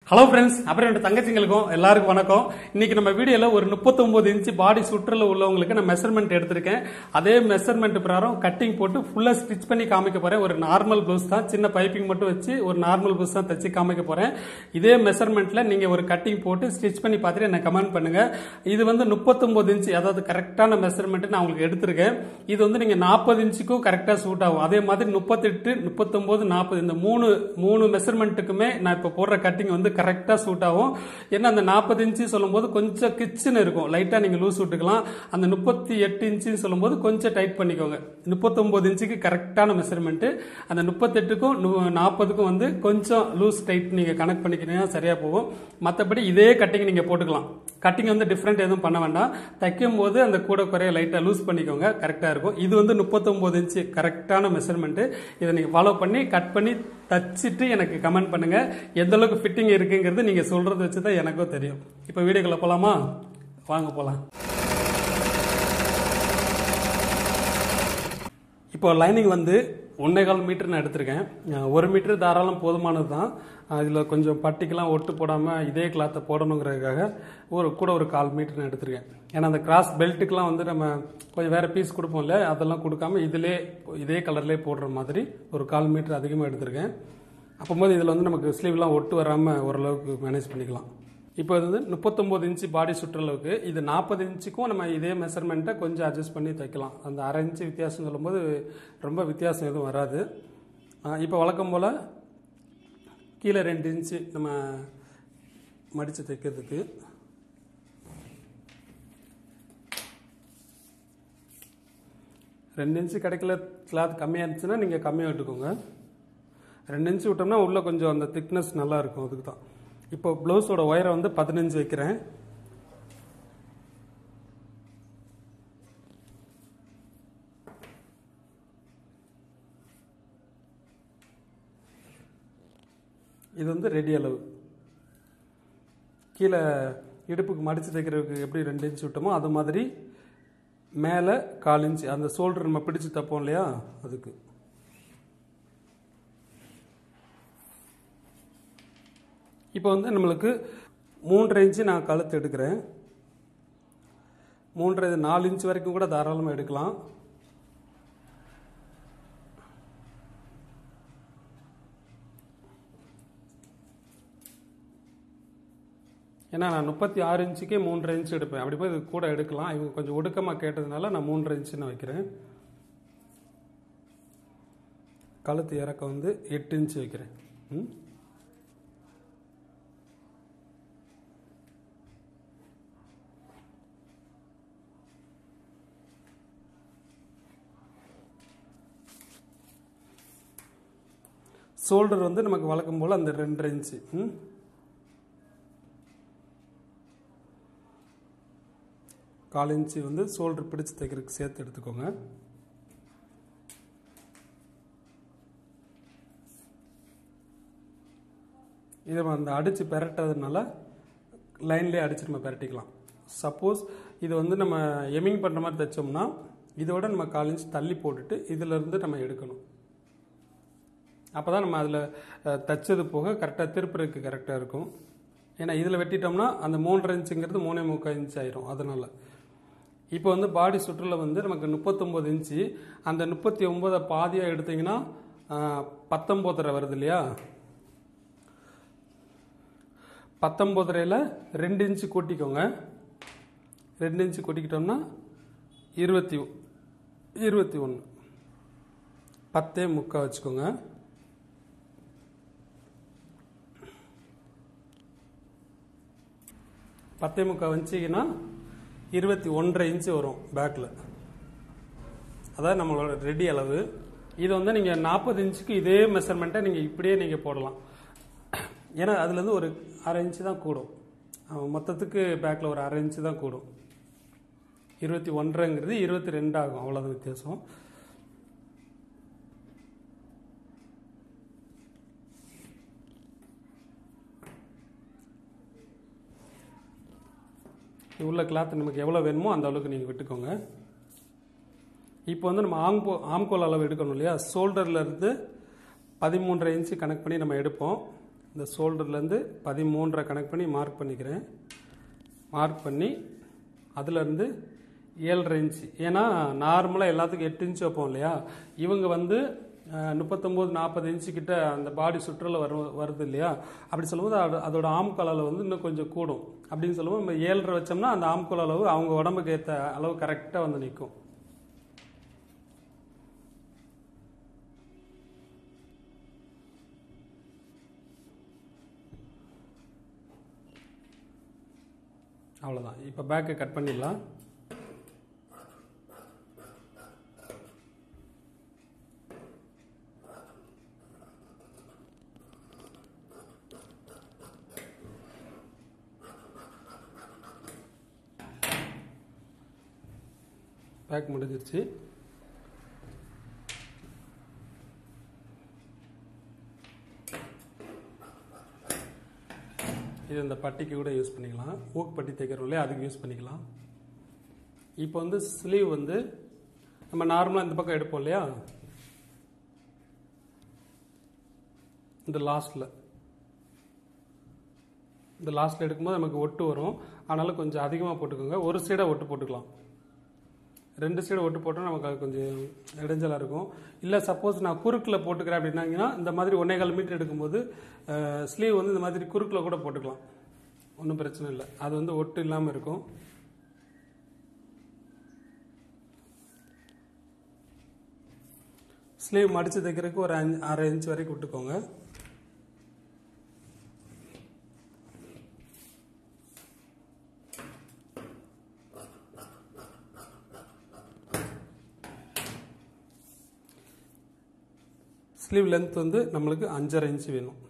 Hello friends அப்புறம் ரெண்டு தங்கச்சிங்களுக்கும் எல்லாருக்கும் வணக்கம் இன்னைக்கு நம்ம வீடியோல ஒரு 39 இன்ச்சு பாடி சுற்றுல உள்ளவங்களுக்கு நான் மெஷர்மெண்ட் எடுத்திருக்கேன் அதே மெஷர்மெண்ட் பிரகாரம் கட்டிங் போட்டு ஃபுல்லா ஸ்டிச் பண்ணி காமிக்க போறேன் ஒரு நார்மல் ப்ளவுஸ் தான் சின்ன பைப்பிங் மட்டும் வச்சு ஒரு நார்மல் ப்ளவுஸ் தான் தச்சு காமிக்க போறேன் இதே மெஷர்மெண்ட்ல நீங்க ஒரு கட்டிங் போட்டு ஸ்டிச் பண்ணி பார்த்துட்டு எனக்கு கமெண்ட் பண்ணுங்க இது வந்து 39 இன்ச்சு அதாவது கரெக்டான மெஷர்மெண்ட் நான் உங்களுக்கு எடுத்திருக்கேன் இது வந்து நீங்க 40 இன்ச்சுக்கும் கரெக்டா சூட் ஆகும் அதே மாதிரி முப்பத்தெட்டு முப்பத்தொன்பது நாற்பது இந்த மூணு மூணு மெஷர்மெண்ட்டுக்குமே நான் இப்போ போடுற கட்டிங் வந்து கரெக்டாக சூட் ஆகும் ஏன்னா அந்த நாற்பது இன்ச்சு சொல்லும்போது கொஞ்சம் கிச்சன் இருக்கும் லைட்டாக நீங்கள் லூஸ் விட்டுக்கலாம் அந்த முப்பத்தி எட்டு இன்ச்சுன்னு சொல்லும்போது கொஞ்சம் டைட் பண்ணிக்கோங்க முப்பத்தொம்போது இன்ச்சுக்கு கரெக்டான மெஷர்மெண்ட்டு அந்த முப்பத்தெட்டுக்கும் நாற்பதுக்கும் வந்து கொஞ்சம் லூஸ் டைட் நீங்கள் கனெக்ட் பண்ணிக்கிட்டீங்கன்னா சரியாக போகும் மற்றபடி இதே கட்டிங் நீங்கள் போட்டுக்கலாம் கட்டிங் வந்து டிஃப்ரெண்ட் எதுவும் பண்ண வேண்டாம் தைக்கும் போது அந்த கூட குறைய லைட்டாக லூஸ் பண்ணிக்கோங்க கரெக்டாக இருக்கும் இது வந்து முப்பத்தொம்போது இன்ச்சு கரெக்டான மெஷர்மெண்ட்டு இதை நீங்கள் ஃபாலோ பண்ணி கட் பண்ணி தச்சுட்டு எனக்கு கமெண்ட் பண்ணுங்க எந்த அளவுக்கு ஃபிட்டிங் இருக்குங்கிறது நீங்க சொல்றத வச்சு தான் எனக்கும் தெரியும் இப்போ வீடியோக்குள்ள போலாமா வாங்க போலாம் இப்போ லைனிங் வந்து ஒன்னே கால் மீட்டர் நான் எடுத்திருக்கேன் அஹ் ஒரு மீட்டர் தாராளம் போதுமானது தான் இதில் கொஞ்சம் பட்டிக்கெல்லாம் ஒட்டு போடாமல் இதே கிளாத்தை போடணுங்கிறதுக்காக ஒரு கூட ஒரு கால் மீட்டர் நான் எடுத்திருக்கேன் ஏன்னா அந்த கிராஸ் பெல்ட்டுக்கெலாம் வந்து நம்ம கொஞ்சம் வேறு பீஸ் கொடுப்போம்ல அதெல்லாம் கொடுக்காம இதிலே இதே கலர்லேயே போடுற மாதிரி ஒரு கால் மீட்டர் அதிகமாக எடுத்திருக்கேன் அப்போது இதில் வந்து நமக்கு ஸ்லீவ்லாம் ஒட்டு வராமல் ஓரளவுக்கு மேனேஜ் பண்ணிக்கலாம் இப்போ இது வந்து முப்பத்தொம்போது இன்ச்சு பாடி சுற்றளவுக்கு இது நாற்பது இன்ச்சுக்கும் நம்ம இதே மெஷர்மெண்ட்டை கொஞ்சம் அட்ஜஸ்ட் பண்ணி தைக்கலாம் அந்த அரை இன்ச்சு வித்தியாசம் சொல்லும்போது ரொம்ப வித்தியாசம் எதுவும் வராது இப்போ வழக்கம் போல் கீழே ரெண்டு இன்ச்சு நம்ம மடித்து தைக்கிறதுக்கு ரெண்டு இன்ச்சு கிடைக்கல கிளாத் கம்மியாக இருந்துச்சுன்னா நீங்கள் கம்மியாக விட்டுக்கோங்க ரெண்டு இன்ச்சு விட்டோம்னா உள்ளே கொஞ்சம் அந்த திக்னஸ் நல்லா இருக்கும் அதுக்கு தான் இப்போ ப்ளவுஸோட ஒயரை வந்து பதினஞ்சு வைக்கிறேன் இது வந்து ரெடி அளவு கீழே இடுப்புக்கு மடித்து தைக்கிறதுக்கு எப்படி ரெண்டு இன்ச் விட்டோமோ அது மாதிரி மேலே கால் இன்ச்சு அந்த ஷோல்டர் நம்ம பிடிச்சு தப்போம் இல்லையா அதுக்கு இப்போ வந்து நம்மளுக்கு மூன்றரை இன்ச்சு நான் கழுத்து எடுக்கிறேன் மூன்றரை நாலு இன்ச் வரைக்கும் கூட தாராளமாக எடுக்கலாம் ஏன்னா நான் முப்பத்தி ஆறு இன்ச்சுக்கே மூன்றரை இன்ச்சு எடுப்பேன் அப்படி போய் இது கூட எடுக்கலாம் இவங்க கொஞ்சம் ஒடுக்கமாக கேட்டதுனால நான் மூன்றரை இன்ச்சு நான் வைக்கிறேன் கழுத்து இறக்கம் வந்து எட்டு இன்ச்சு வைக்கிறேன் ம் ஷோல்டர் வந்து நமக்கு வழக்கம் போல் அந்த ரெண்டரை இன்ச்சு ம் கால் இன்ச்சு வந்து ஷோல்டர் பிடிச்சு தைக்கிறதுக்கு சேர்த்து எடுத்துக்கோங்க இதை நம்ம அந்த அடித்து பெரட்டதுனால லைன்லேயே அடித்து நம்ம பெரட்டிக்கலாம் சப்போஸ் இது வந்து நம்ம எமிங் பண்ணுற மாதிரி தைச்சோம்னா இதோட நம்ம கால் இன்ச் தள்ளி போட்டுட்டு இதிலிருந்து நம்ம எடுக்கணும் அப்போ தான் நம்ம அதில் தைச்சது போக கரெக்டாக திருப்புறதுக்கு கரெக்டாக இருக்கும் ஏன்னா இதில் வெட்டிட்டோம்னா அந்த மூன்றரை இன்ச்சுங்கிறது மூணே முக்கால் இன்ச் ஆயிரும் அதனால் இப்போ வந்து பாடி சுற்றில் வந்து நமக்கு முப்பத்தொம்போது இன்ச்சு அந்த முப்பத்தி ஒம்போதை பாதியாக எடுத்தீங்கன்னா பத்தொம்போதரை வருது இல்லையா பத்தொம்போதரையில் ரெண்டு இன்ச்சு கூட்டிக்கோங்க ரெண்டு இன்ச்சு கூட்டிக்கிட்டோம்னா இருபத்தி இருபத்தி ஒன்று பத்தே முக்கால் வச்சுக்கோங்க பத்தே முக்கால் வச்சிங்கன்னா இருபத்தி ஒன்றரை இன்ச்சு வரும் பேக்கில் அதான் நம்மளோட ரெடி அளவு இது வந்து நீங்கள் நாற்பது இன்ச்சுக்கு இதே மெஷர்மெண்ட்டை நீங்கள் இப்படியே நீங்கள் போடலாம் ஏன்னா அதுலேருந்து ஒரு அரை இன்ச்சு தான் கூடும் மொத்தத்துக்கு பேக்கில் ஒரு அரை இன்ச்சு தான் கூடும் இருபத்தி ஒன்றரைங்கிறது இருபத்தி ரெண்டு ஆகும் அவ்வளோதான் வித்தியாசம் உள்ள கிளாத் நமக்கு எவ்வளோ வேணுமோ அந்த அளவுக்கு நீங்கள் விட்டுக்கோங்க இப்போ வந்து நம்ம ஆம்போ ஆம்கோல் அளவு எடுக்கணும் இல்லையா ஷோல்டர்ல இருந்து பதிமூன்றரை இன்ச்சு கனெக்ட் பண்ணி நம்ம எடுப்போம் இந்த ஷோல்டர்லேருந்து பதிமூன்றரை கனெக்ட் பண்ணி மார்க் பண்ணிக்கிறேன் மார்க் பண்ணி அதுலேருந்து ஏழரை இன்ச்சு ஏன்னா நார்மலாக எல்லாத்துக்கும் எட்டு இன்ச்சு வைப்போம் இல்லையா இவங்க வந்து அஹ், முப்பத்தொம்போது நாற்பது இன்ச்சு கிட்ட அந்த பாடி சுற்றுல வரும் வருது இல்லையா அப்படி சொல்லும்போது அது- அதோட ஆம்கால் அளவு வந்து இன்னும் கொஞ்சம் கூடும் அப்படின்னு சொல்லும்போது நம்ம ஏழரை வச்சோம்னா அந்த ஆம்கால் அளவு அவங்க உடம்புக்கு ஏற்ற அளவு கரெக்டாக வந்து நிற்கும் அவ்வளோதான் இப்போ பேக்கை கட் பண்ணிடலாம் பேக் முடிஞ்சிருச்சு இது இந்த பட்டிக்கு கூட யூஸ் பண்ணிக்கலாம் ஊக் பட்டி தைக்கிறோம் இல்லையா அதுக்கு யூஸ் பண்ணிக்கலாம் இப்போ வந்து ஸ்லீவ் வந்து நம்ம நார்மலாக இந்த பக்கம் எடுப்போம் இல்லையா இந்த லாஸ்ட்டில் இந்த லாஸ்ட்டில் எடுக்கும்போது நமக்கு ஒட்டு வரும் அதனால கொஞ்சம் அதிகமாக போட்டுக்கோங்க ஒரு சைடாக ஒட்டு போட்டுக்கலாம் ரெண்டு சைடு ஒட்டு போட்டால் நமக்கு அது கொஞ்சம் இடைஞ்சலாக இருக்கும் இல்லை சப்போஸ் நான் குறுக்கில் போட்டுக்கிறேன் அப்படின்னாங்கன்னா இந்த மாதிரி ஒன்னே கால் மீட்டர் எடுக்கும்போது ஸ்லீவ் வந்து இந்த மாதிரி குறுக்கில் கூட போட்டுக்கலாம் ஒன்றும் பிரச்சனை இல்லை அது வந்து ஒட்டு இல்லாமல் இருக்கும் ஸ்லீவ் மடித்து தைக்கிறதுக்கு ஒரு அஞ்சு அரை இன்ச் வரைக்கும் விட்டுக்கோங்க ஸ்லீவ் லென்த் வந்து நம்மளுக்கு அஞ்சரை இன்ச் வேணும்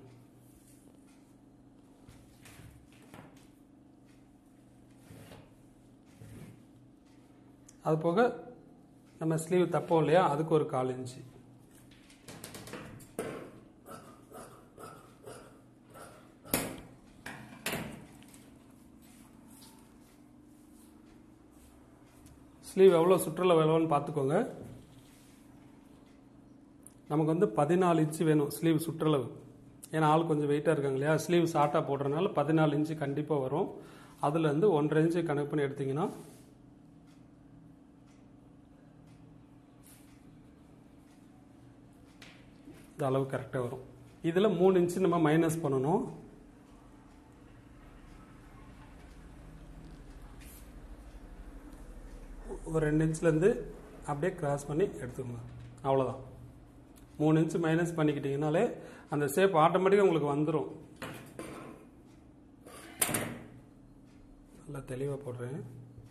அது போக நம்ம ஸ்லீவ் தப்போம் இல்லையா அதுக்கு ஒரு கால் இன்ச்சு ஸ்லீவ் எவ்வளோ சுற்றுலா எவ்வளோன்னு பார்த்துக்கோங்க நமக்கு வந்து பதினாலு இன்ச்சு வேணும் ஸ்லீவ் சுற்றளவு ஏன்னா ஆள் கொஞ்சம் வெயிட்டாக இருக்காங்க இல்லையா ஸ்லீவ் ஷார்ட்டாக போடுறதுனால பதினாலு இன்ச்சு கண்டிப்பாக வரும் அதுலேருந்து ஒன்றரை இன்ச்சு கணக்கு பண்ணி எடுத்தீங்கன்னா இந்த அளவு கரெக்டாக வரும் இதில் மூணு இன்ச்சு நம்ம மைனஸ் பண்ணணும் ஒரு ரெண்டு இன்ச்லேருந்து அப்படியே கிராஸ் பண்ணி எடுத்துக்கோங்க அவ்வளோதான் மூணு இன்ச்சு மைனஸ் பண்ணிக்கிட்டீங்கனாலே அந்த ஷேப் ஆட்டோமேட்டிக்காக உங்களுக்கு வந்துடும் நல்லா தெளிவாக போடுறேன்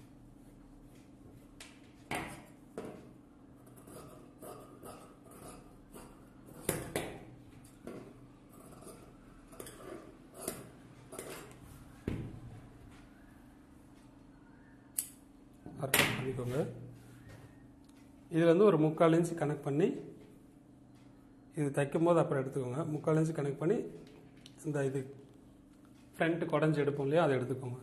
அர்த்தம் பண்ணிக்கோங்க இதில் வந்து ஒரு முக்கால் இன்ச்சு கனெக்ட் பண்ணி இது தைக்கும் போது அப்புறம் எடுத்துக்கோங்க முக்கால் இன்ச்சு கனெக்ட் பண்ணி இந்த இது ஃப்ரண்ட் குடஞ்சி எடுப்போம் இல்லையா அதை எடுத்துக்கோங்க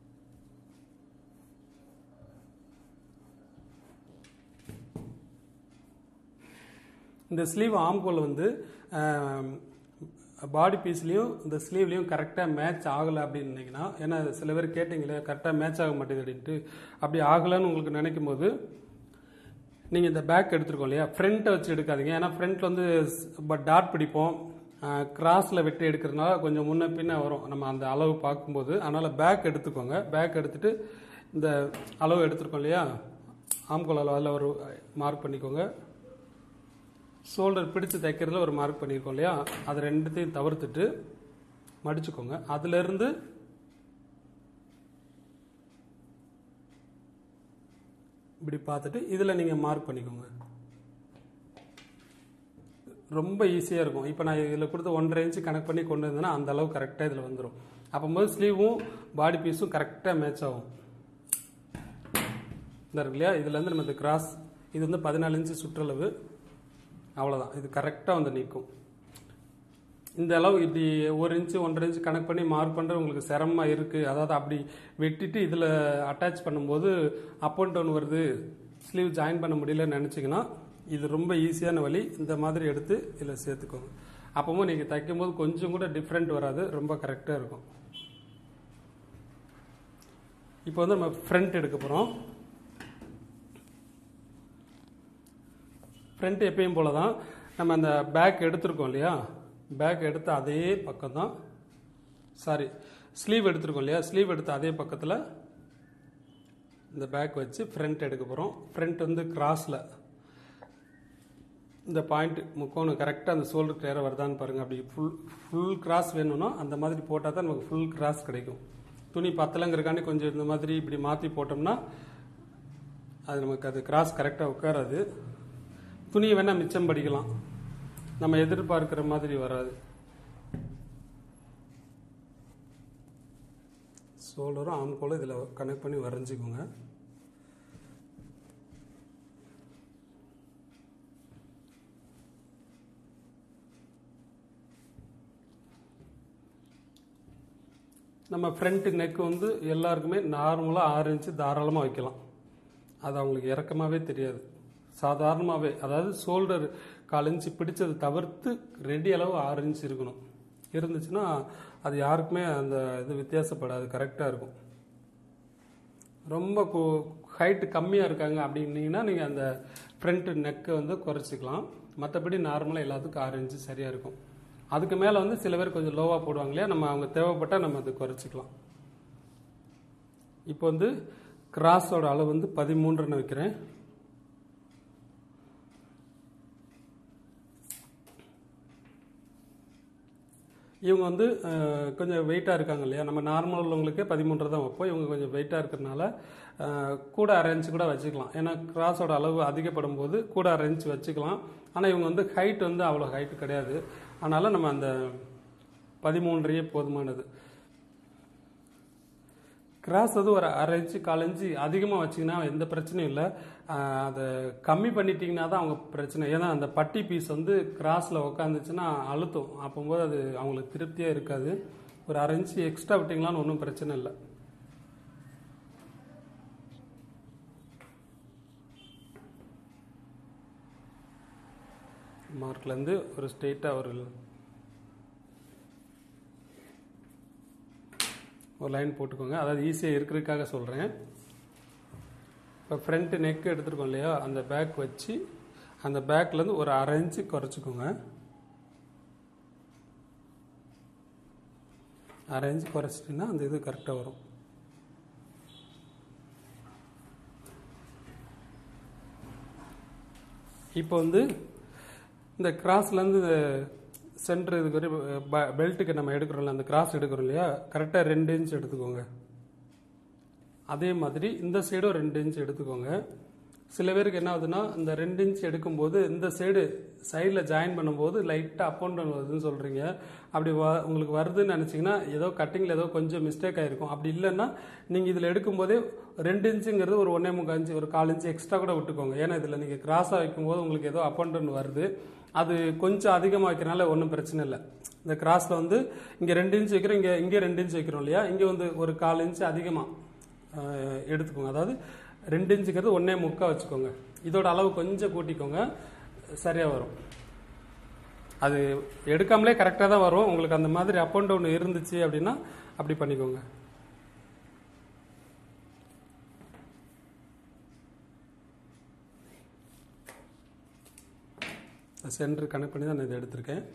இந்த ஸ்லீவ் ஆம்கோல் வந்து பாடி பீஸ்லேயும் இந்த ஸ்லீவ்லேயும் கரெக்டாக மேட்ச் ஆகலை அப்படின்னீங்கன்னா ஏன்னா சில பேர் கேட்டிங்களே கரெக்டாக மேட்ச் ஆக மாட்டேங்குது அப்படின்ட்டு அப்படி ஆகலைன்னு உங்களுக்கு நினைக்கும் போது நீங்கள் இந்த பேக் எடுத்துருக்கோம் இல்லையா ஃப்ரண்ட்டை வச்சு எடுக்காதீங்க ஏன்னா ஃப்ரண்ட்டில் வந்து டாட் பிடிப்போம் கிராஸில் வெட்டி எடுக்கிறதுனால கொஞ்சம் முன்ன பின்ன வரும் நம்ம அந்த அளவு பார்க்கும்போது அதனால் பேக் எடுத்துக்கோங்க பேக் எடுத்துட்டு இந்த அளவு எடுத்துருக்கோம் இல்லையா ஆம்கோல் அளவு அதில் ஒரு மார்க் பண்ணிக்கோங்க ஷோல்டர் பிடிச்சு தைக்கிறதுல ஒரு மார்க் பண்ணியிருக்கோம் இல்லையா அது ரெண்டுத்தையும் தவிர்த்துட்டு மடிச்சுக்கோங்க அதுலேருந்து இப்படி பார்த்துட்டு இதில் நீங்கள் மார்க் பண்ணிக்கோங்க ரொம்ப ஈஸியாக இருக்கும் இப்போ நான் இதில் கொடுத்த ஒன்றரை இன்ச்சு கனெக்ட் பண்ணி கொண்டு வந்தேன்னா அந்த அளவு கரெக்டாக இதில் வந்துடும் அப்போது ஸ்லீவும் பாடி பீஸும் கரெக்டாக மேட்ச் ஆகும் இந்த இருக்கு இல்லையா இதுலேருந்து நம்ம இந்த கிராஸ் இது வந்து பதினாலு இன்ச்சு சுற்றளவு அவ்வளோதான் இது கரெக்டாக வந்து நிற்கும் இந்த அளவு இப்படி ஒரு இன்ச்சு ஒன்றரை இன்ச்சு கணக்கு பண்ணி மார்க் பண்ணுறது உங்களுக்கு சிரமமாக இருக்குது அதாவது அப்படி வெட்டிட்டு இதில் அட்டாச் பண்ணும்போது அப் அண்ட் டவுன் வருது ஸ்லீவ் ஜாயின் பண்ண முடியலன்னு நினச்சிங்கன்னா இது ரொம்ப ஈஸியான வழி இந்த மாதிரி எடுத்து இதில் சேர்த்துக்கோங்க அப்பவும் நீங்கள் தைக்கும் போது கொஞ்சம் கூட டிஃப்ரெண்ட் வராது ரொம்ப கரெக்டாக இருக்கும் இப்போ வந்து நம்ம ஃப்ரண்ட் எடுக்க போகிறோம் ஃப்ரண்ட் எப்பயும் போல தான் நம்ம அந்த பேக் எடுத்திருக்கோம் இல்லையா பேக் எடுத்த அதே பக்கம் தான் சாரி ஸ்லீவ் எடுத்திருக்கோம் இல்லையா ஸ்லீவ் எடுத்த அதே பக்கத்தில் இந்த பேக் வச்சு ஃப்ரண்ட் எடுக்க போகிறோம் ஃப்ரண்ட் வந்து கிராஸில் இந்த பாயிண்ட் முக்கோணம் கரெக்டாக அந்த ஷோல்டர் கிளியராக வருதான்னு பாருங்கள் அப்படி ஃபுல் ஃபுல் கிராஸ் வேணும்னா அந்த மாதிரி போட்டால் தான் நமக்கு ஃபுல் கிராஸ் கிடைக்கும் துணி பத்தலங்கிறக்காண்டி கொஞ்சம் இந்த மாதிரி இப்படி மாற்றி போட்டோம்னா அது நமக்கு அது கிராஸ் கரெக்டாக உட்காராது துணியை வேணால் மிச்சம் படிக்கலாம் நம்ம எதிர்பார்க்கிற மாதிரி வராது ஷோல்டரும் ஆம்கோலும் இதில் கனெக்ட் பண்ணி வரைஞ்சிக்கோங்க நம்ம ஃப்ரண்ட் நெக் வந்து எல்லாருக்குமே நார்மலாக ஆறு இன்ச்சு தாராளமாக வைக்கலாம் அது அவங்களுக்கு இறக்கமாகவே தெரியாது சாதாரணமாகவே அதாவது ஷோல்டர் கால் இன்ச்சு பிடிச்சதை தவிர்த்து ரெடி அளவு ஆறு இன்ச்சு இருக்கணும் இருந்துச்சுன்னா அது யாருக்குமே அந்த இது வித்தியாசப்படாது கரெக்டாக இருக்கும் ரொம்ப ஹைட்டு கம்மியாக இருக்காங்க அப்படின்னீங்கன்னா நீங்கள் அந்த ஃப்ரண்ட் நெக்கை வந்து குறைச்சிக்கலாம் மற்றபடி நார்மலாக எல்லாத்துக்கும் ஆறு இன்ச்சு சரியாக இருக்கும் அதுக்கு மேலே வந்து சில பேர் கொஞ்சம் லோவாக போடுவாங்க இல்லையா நம்ம அவங்க தேவைப்பட்டால் நம்ம அதை குறைச்சிக்கலாம் இப்போ வந்து கிராஸோட அளவு வந்து பதிமூன்றுன்னு வைக்கிறேன் இவங்க வந்து அஹ், கொஞ்சம் வெயிட்டாக இருக்காங்க இல்லையா நம்ம நார்மல் உள்ளவங்களுக்கே பதிமூன்று தான் வைப்போம் இவங்க கொஞ்சம் வெயிட்டாக இருக்கிறதுனால அஹ், கூட அரேஞ்ச் கூட வச்சுக்கலாம் ஏன்னா கிராஸோட அளவு அதிகப்படும் போது கூட அரேஞ்ச் வச்சுக்கலாம் ஆனால் இவங்க வந்து ஹைட் வந்து அவ்வளோ ஹைட் கிடையாது அதனால் நம்ம அந்த பதிமூன்றையே போதுமானது கிராஸ் வந்து ஒரு அரை இன்ச்சு கால் இன்ச்சு அதிகமாக வச்சிங்கன்னா எந்த பிரச்சனையும் இல்லை ஆஹ் அதை கம்மி பண்ணிட்டீங்கன்னா தான் அவங்க பிரச்சனை ஏன்னா அந்த பட்டி பீஸ் வந்து கிராஸில் உட்காந்துச்சுன்னா அழுத்தும் அப்போது அது அவங்களுக்கு திருப்தியாக இருக்காது ஒரு அரை இன்ச்சு எக்ஸ்ட்ரா விட்டிங்களான்னு ஒன்றும் பிரச்சனை இல்லை மார்க்லேருந்து ஒரு ஸ்ட்ரெயிட்டாக ஒரு ஒரு லைன் போட்டுக்கோங்க அதாவது ஈஸியாக இருக்கிறதுக்காக சொல்கிறேன் இப்போ ஃப்ரண்ட் நெக் எடுத்துருக்கோம் இல்லையா அந்த பேக் வச்சு அந்த பேக்லேருந்து ஒரு அரை இன்ச்சு குறைச்சிக்கோங்க அரை இன்ச்சு குறைச்சிட்டிங்கன்னா அந்த இது கரெக்டாக வரும் இப்போ வந்து இந்த கிராஸ்லேருந்து சென்டர் இதுக்கு வரை பெல்ட்டுக்கு நம்ம எடுக்கிறோம்ல அந்த கிராஸ் எடுக்கிறோம் இல்லையா கரெக்டாக ரெண்டு இன்ச் எடுத்துக்கோங்க அதே மாதிரி இந்த சைடும் ரெண்டு இன்ச் எடுத்துக்கோங்க சில பேருக்கு என்ன ஆகுதுன்னா இந்த ரெண்டு இன்ச் எடுக்கும்போது இந்த சைடு சைடில் ஜாயின் பண்ணும்போது லைட்டாக அப் அண்ட் டவுன் வருதுன்னு சொல்கிறீங்க அப்படி வ உங்களுக்கு வருதுன்னு நினச்சிங்கன்னா ஏதோ கட்டிங்கில் ஏதோ கொஞ்சம் மிஸ்டேக் ஆகிருக்கும் அப்படி இல்லைன்னா நீங்கள் இதில் எடுக்கும்போதே ரெண்டு இன்ச்சுங்கிறது ஒரு ஒன்றே முக்கால் இன்ச்சு ஒரு கால் இன்ச்சு எக்ஸ்ட்ரா கூட விட்டுக்கோங்க ஏன்னா இதில் நீங்கள் கிராஸாக வைக்கும்போது உங்களுக்கு ஏதோ அப் அண்ட் டவுன் வருது அது கொஞ்சம் அதிகமாக வைக்கிறனால ஒன்றும் பிரச்சனை இல்லை இந்த கிராஸில் வந்து இங்கே ரெண்டு இன்ச் வைக்கிறோம் இங்கே இங்கே ரெண்டு இன்ச் வைக்கிறோம் இல்லையா இங்கே வந்து ஒரு கால் இன்ச்சு அதிகமாக எடுத்துக்கோங்க அதாவது ரெண்டு இன்ச்சுங்கிறது ஒன்றே முக்கா வச்சுக்கோங்க இதோட அளவு கொஞ்சம் கூட்டிக்கோங்க சரியாக வரும் அது எடுக்காமலே கரெக்டாக தான் வரும் உங்களுக்கு அந்த மாதிரி அப் அண்ட் டவுன் இருந்துச்சு அப்படின்னா அப்படி பண்ணிக்கோங்க சென்டர் கனெக்ட் பண்ணி தான் நான் இதை எடுத்திருக்கேன்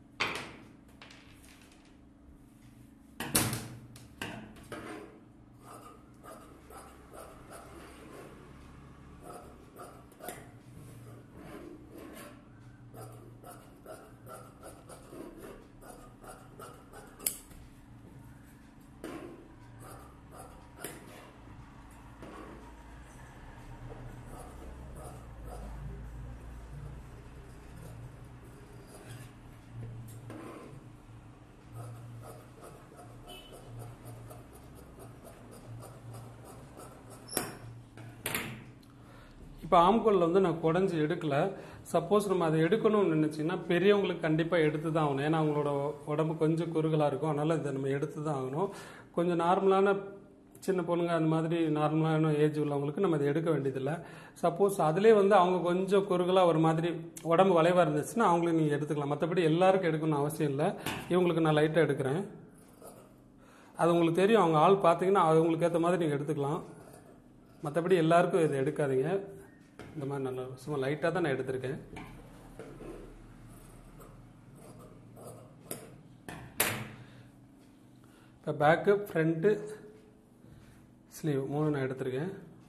இப்போ ஆம்கோலில் வந்து நான் குடஞ்சி எடுக்கல சப்போஸ் நம்ம அதை எடுக்கணும்னு நினச்சிங்கன்னா பெரியவங்களுக்கு கண்டிப்பாக எடுத்து தான் ஆகணும் ஏன்னா அவங்களோட உடம்பு கொஞ்சம் குறுகலாக இருக்கும் அதனால் இதை நம்ம எடுத்து தான் ஆகணும் கொஞ்சம் நார்மலான சின்ன பொண்ணுங்க அந்த மாதிரி நார்மலான ஏஜ் உள்ளவங்களுக்கு நம்ம அதை எடுக்க வேண்டியதில்லை சப்போஸ் அதிலே வந்து அவங்க கொஞ்சம் குறுகலாக ஒரு மாதிரி உடம்பு வளைவாக இருந்துச்சுன்னா அவங்களுக்கு நீங்கள் எடுத்துக்கலாம் மற்றபடி எல்லாருக்கும் எடுக்கணும்னு அவசியம் இல்லை இவங்களுக்கு நான் லைட்டாக எடுக்கிறேன் அது உங்களுக்கு தெரியும் அவங்க ஆள் பார்த்தீங்கன்னா அவங்களுக்கு ஏற்ற மாதிரி நீங்கள் எடுத்துக்கலாம் மற்றபடி எல்லாருக்கும் இதை எடுக்காதீங்க இந்த மாதிரி நல்லா சும்மா லைட்டாக தான் நான் எடுத்திருக்கேன் இப்போ பேக்கு ஃப்ரண்ட்டு ஸ்லீவ் மூணு நான் எடுத்திருக்கேன்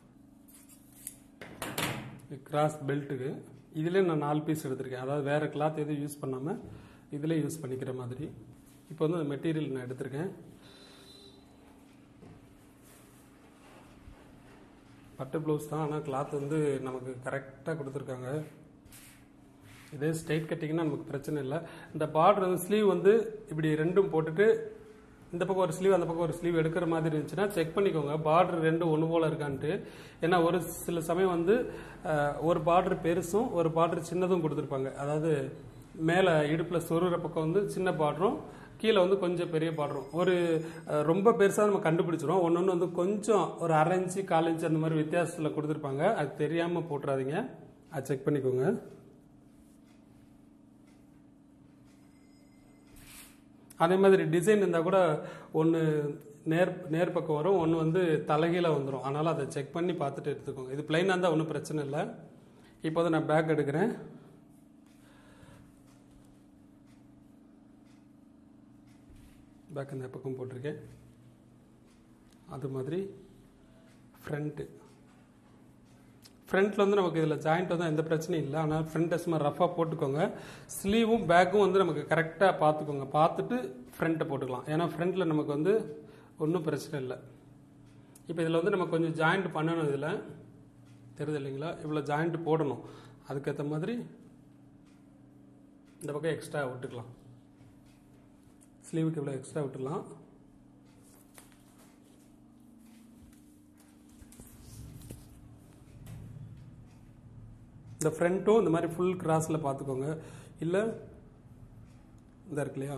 கிராஸ் பெல்ட்டுக்கு இதிலே நான் நாலு பீஸ் எடுத்திருக்கேன் அதாவது வேறு கிளாத் எதுவும் யூஸ் பண்ணாமல் இதிலே யூஸ் பண்ணிக்கிற மாதிரி இப்போ வந்து அந்த மெட்டீரியல் நான் எடுத்திருக்கேன் பட்டு ப்ளவுஸ் தான் ஆனால் கிளாத் வந்து நமக்கு கரெக்டாக கொடுத்துருக்காங்க இதே ஸ்ட்ரைட் கட்டிங்னா நமக்கு பிரச்சனை இல்லை இந்த பார்டர் ஸ்லீவ் வந்து இப்படி ரெண்டும் போட்டுட்டு இந்த பக்கம் ஒரு ஸ்லீவ் அந்த பக்கம் ஒரு ஸ்லீவ் எடுக்கிற மாதிரி இருந்துச்சுன்னா செக் பண்ணிக்கோங்க பார்டர் ரெண்டும் ஒன்று போல இருக்கான்ட்டு ஏன்னா ஒரு சில சமயம் வந்து அஹ், ஒரு பார்டர் பெருசும் ஒரு பார்டர் சின்னதும் கொடுத்துருப்பாங்க அதாவது மேலே இடுப்பில் சொருகிற பக்கம் வந்து சின்ன பார்டரும் கீழே வந்து கொஞ்சம் பெரிய பார்டரும் ஒரு அஹ், ரொம்ப பெருசாக நம்ம கண்டுபிடிச்சிரும் ஒன்று ஒன்று வந்து கொஞ்சம் ஒரு அரை இன்ச்சு கால் இன்ச்சு அந்த மாதிரி வித்தியாசத்தில் கொடுத்துருப்பாங்க அது தெரியாமல் போட்டுறாதீங்க அது செக் பண்ணிக்கோங்க அதே மாதிரி டிசைன் இருந்தால் கூட ஒன்று நேர் நேர் பக்கம் வரும் ஒன்று வந்து தலைகீழ வந்துடும் அதனால் அதை செக் பண்ணி பார்த்துட்டு எடுத்துக்கோங்க இது பிளைனாக இருந்தால் ஒன்றும் பிரச்சனை இல்லை இப்போ வந்து நான் பேக் எடுக்கிறேன் பேக் இந்த பக்கம் போட்டிருக்கேன் அது மாதிரி ஃப்ரண்ட்டு ஃப்ரண்ட்ல வந்து நமக்கு இதில் ஜாயிண்ட் வந்து எந்த பிரச்சனையும் இல்லை ஆனால் ஃப்ரண்ட் சும்மா ரஃபாக போட்டுக்கோங்க ஸ்லீவும் பேக்கும் வந்து நமக்கு கரெக்டாக பார்த்துக்கோங்க பார்த்துட்டு ஃப்ரண்ட்டை போட்டுக்கலாம் ஏன்னா ஃப்ரண்ட்டில் நமக்கு வந்து ஒன்றும் பிரச்சனை இல்லை இப்போ இதில் வந்து நம்ம கொஞ்சம் ஜாயிண்ட் பண்ணணும் இதில் தெரியுது இல்லைங்களா இவ்வளோ ஜாயிண்ட் போடணும் அதுக்கேற்ற மாதிரி இந்த பக்கம் எக்ஸ்ட்ரா விட்டுக்கலாம் ஸ்லீவுக்கு இவ்வளோ எக்ஸ்ட்ரா விட்டுலாம் இந்த ஃப்ரண்ட்டும் இந்த மாதிரி ஃபுல் கிராஸில் பார்த்துக்கோங்க இல்லை இந்த இருக்கு இல்லையா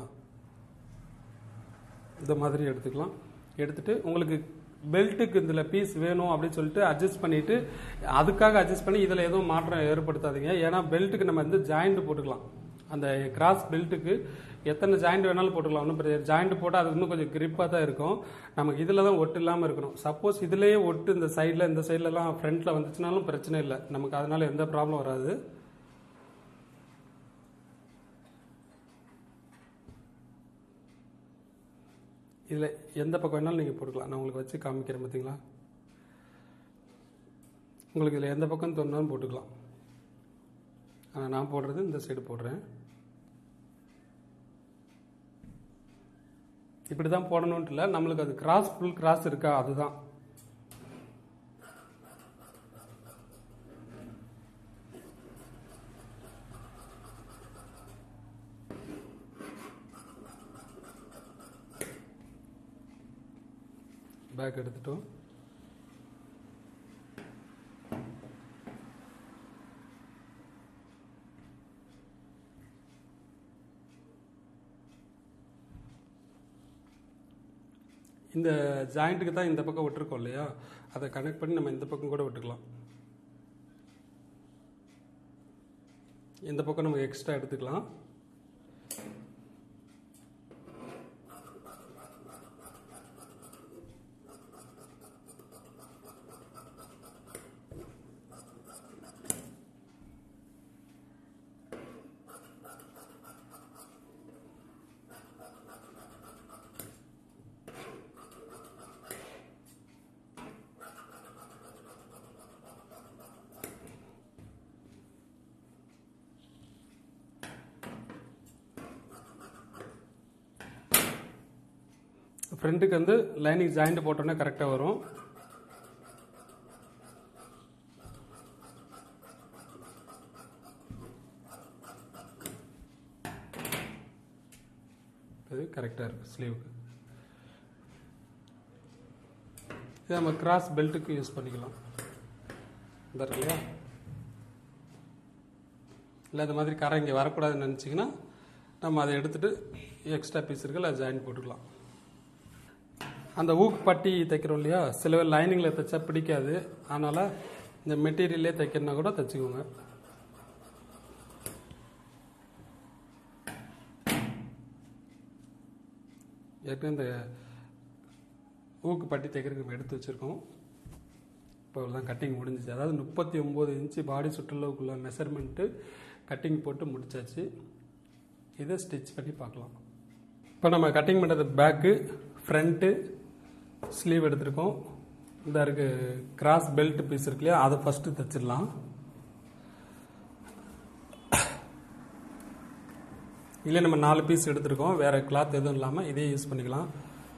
இந்த மாதிரி எடுத்துக்கலாம் எடுத்துட்டு உங்களுக்கு பெல்ட்டுக்கு இதில் பீஸ் வேணும் அப்படின்னு சொல்லிட்டு அட்ஜஸ்ட் பண்ணிட்டு அதுக்காக அட்ஜஸ்ட் பண்ணி இதில் எதுவும் மாற்றம் ஏற்படுத்தாதீங்க ஏன்னா பெல்ட்டுக்கு நம்ம வந்து ஜாயிண்ட் போட்டுக்கலாம் அந்த கிராஸ் பெல்ட்டுக்கு எத்தனை ஜாயிண்ட் வேணாலும் போட்டுக்கலாம் ஒன்றும் பிரச்சனை ஜாயிண்ட் போட்டால் அது இன்னும் கொஞ்சம் கிரிப்பாக தான் இருக்கும் நமக்கு இதில் தான் ஒட்டு இல்லாமல் இருக்கணும் சப்போஸ் இதுலேயே ஒட்டு இந்த சைடில் இந்த சைட்லலாம் ஃப்ரண்ட்டில் வந்துச்சுனாலும் பிரச்சனை இல்லை நமக்கு அதனால எந்த ப்ராப்ளம் வராது இதில் எந்த பக்கம் வேணாலும் நீங்கள் போட்டுக்கலாம் நான் உங்களுக்கு வச்சு காமிக்கிறேன் பார்த்தீங்களா உங்களுக்கு இதில் எந்த பக்கம் தோணுனாலும் போட்டுக்கலாம் ஆனால் நான் போடுறது இந்த சைடு போடுறேன் இப்படி தான் போடணுன்ட்டு இல்லை நம்மளுக்கு அது கிராஸ் ஃபுல் கிராஸ் இருக்கா அதுதான் பேக் எடுத்துட்டோம் இந்த ஜாயிண்ட்டுக்கு தான் இந்த பக்கம் விட்டுருக்கோம் இல்லையா அதை கனெக்ட் பண்ணி நம்ம இந்த பக்கம் கூட விட்டுக்கலாம் இந்த பக்கம் நம்ம எக்ஸ்ட்ரா எடுத்துக்கலாம் ஃப்ரண்ட்டுக்கு வந்து லைனிங் ஜாயிண்ட் போட்டோன்னே கரெக்டாக வரும் இது கரெக்டாக இருக்குது ஸ்லீவுக்கு இது நம்ம கிராஸ் பெல்ட்டுக்கு யூஸ் பண்ணிக்கலாம் இந்த இருக்கு இல்லையா இல்லை இந்த மாதிரி கரை இங்கே வரக்கூடாதுன்னு நினச்சிங்கன்னா நம்ம அதை எடுத்துட்டு எக்ஸ்ட்ரா பீஸ் இருக்குல்ல அதை ஜாயின் போட்டுக்கலாம் அந்த ஊக்கு பட்டி தைக்கிறோம் இல்லையா சில பேர் லைனிங்கில் தைச்சா பிடிக்காது அதனால் இந்த மெட்டீரியல்லே தைக்கிறனா கூட தைச்சிக்கோங்க ஏற்கனவே இந்த ஊக்கு பட்டி தைக்கிறதுக்கு நம்ம எடுத்து வச்சுருக்கோம் இப்போ தான் கட்டிங் முடிஞ்சிச்சு அதாவது முப்பத்தி ஒம்பது இன்ச்சு பாடி சுற்றளவுக்குள்ள மெஷர்மெண்ட்டு கட்டிங் போட்டு முடிச்சாச்சு இதை ஸ்டிச் பண்ணி பார்க்கலாம் இப்போ நம்ம கட்டிங் பண்ணுறது பேக்கு ஃப்ரண்ட்டு ஸ்லீவ் எடுத்திருக்கோம் இந்த இருக்கு கிராஸ் பெல்ட் பீஸ் இருக்கு இல்லையா அதை ஃபஸ்ட்டு தைச்சிடலாம் இல்லை நம்ம நாலு பீஸ் எடுத்திருக்கோம் வேற கிளாத் எதுவும் இல்லாமல் இதே யூஸ் பண்ணிக்கலாம்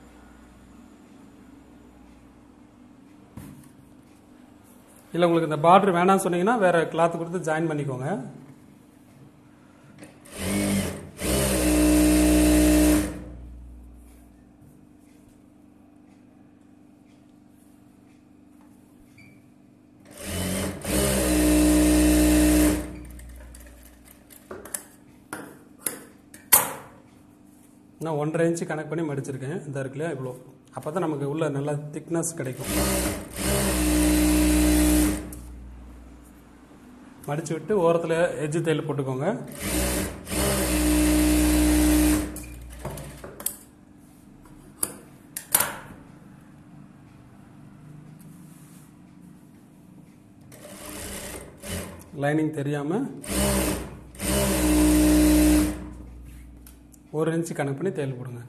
இல்லை உங்களுக்கு இந்த பார்டர் வேணாம்னு சொன்னீங்கன்னா வேற கிளாத் கொடுத்து ஜாயின் பண்ணிக்கோங்க நான் ஒன்றரை இன்ச்சு கணக்கு பண்ணி மடிச்சிருக்கேன் இந்த இருக்குல்லையா இவ்வளோ அப்போ தான் நமக்கு உள்ள நல்ல திக்னஸ் கிடைக்கும் மடிச்சு விட்டு ஓரத்தில் எஜ்ஜு தையல் போட்டுக்கோங்க லைனிங் தெரியாமல் ஒரு இன்ச்சு கணக்கு பண்ணி தையல் போடுங்க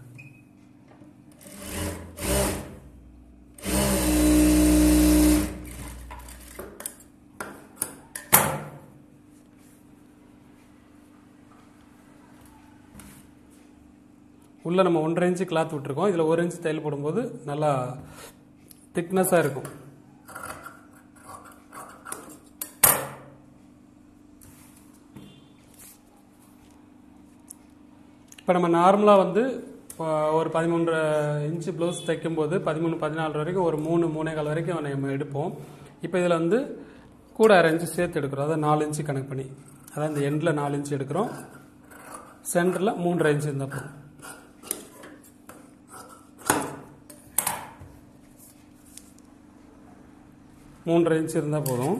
உள்ள நம்ம ஒன்றரை இன்ச்சு கிளாத் விட்டுருக்கோம் இதில் ஒரு இன்ச்சு தையல் போடும்போது நல்லா திக்னஸாக இருக்கும் இப்போ நம்ம நார்மலாக வந்து இப்போ ஒரு பதிமூன்று இன்ச்சு ப்ளவுஸ் தைக்கும்போது பதிமூணு பதினாலு வரைக்கும் ஒரு மூணு மூணே கால் வரைக்கும் நம்ம எடுப்போம் இப்போ இதில் வந்து கூட அரை இன்ச்சு சேர்த்து எடுக்கிறோம் அதாவது நாலு இன்ச்சு கணக்கு பண்ணி அதாவது இந்த எண்டில் நாலு இன்ச்சு எடுக்கிறோம் சென்டரில் மூன்றரை இன்ச்சு இருந்தால் போதும் மூன்றரை இன்ச்சு இருந்தால் போதும்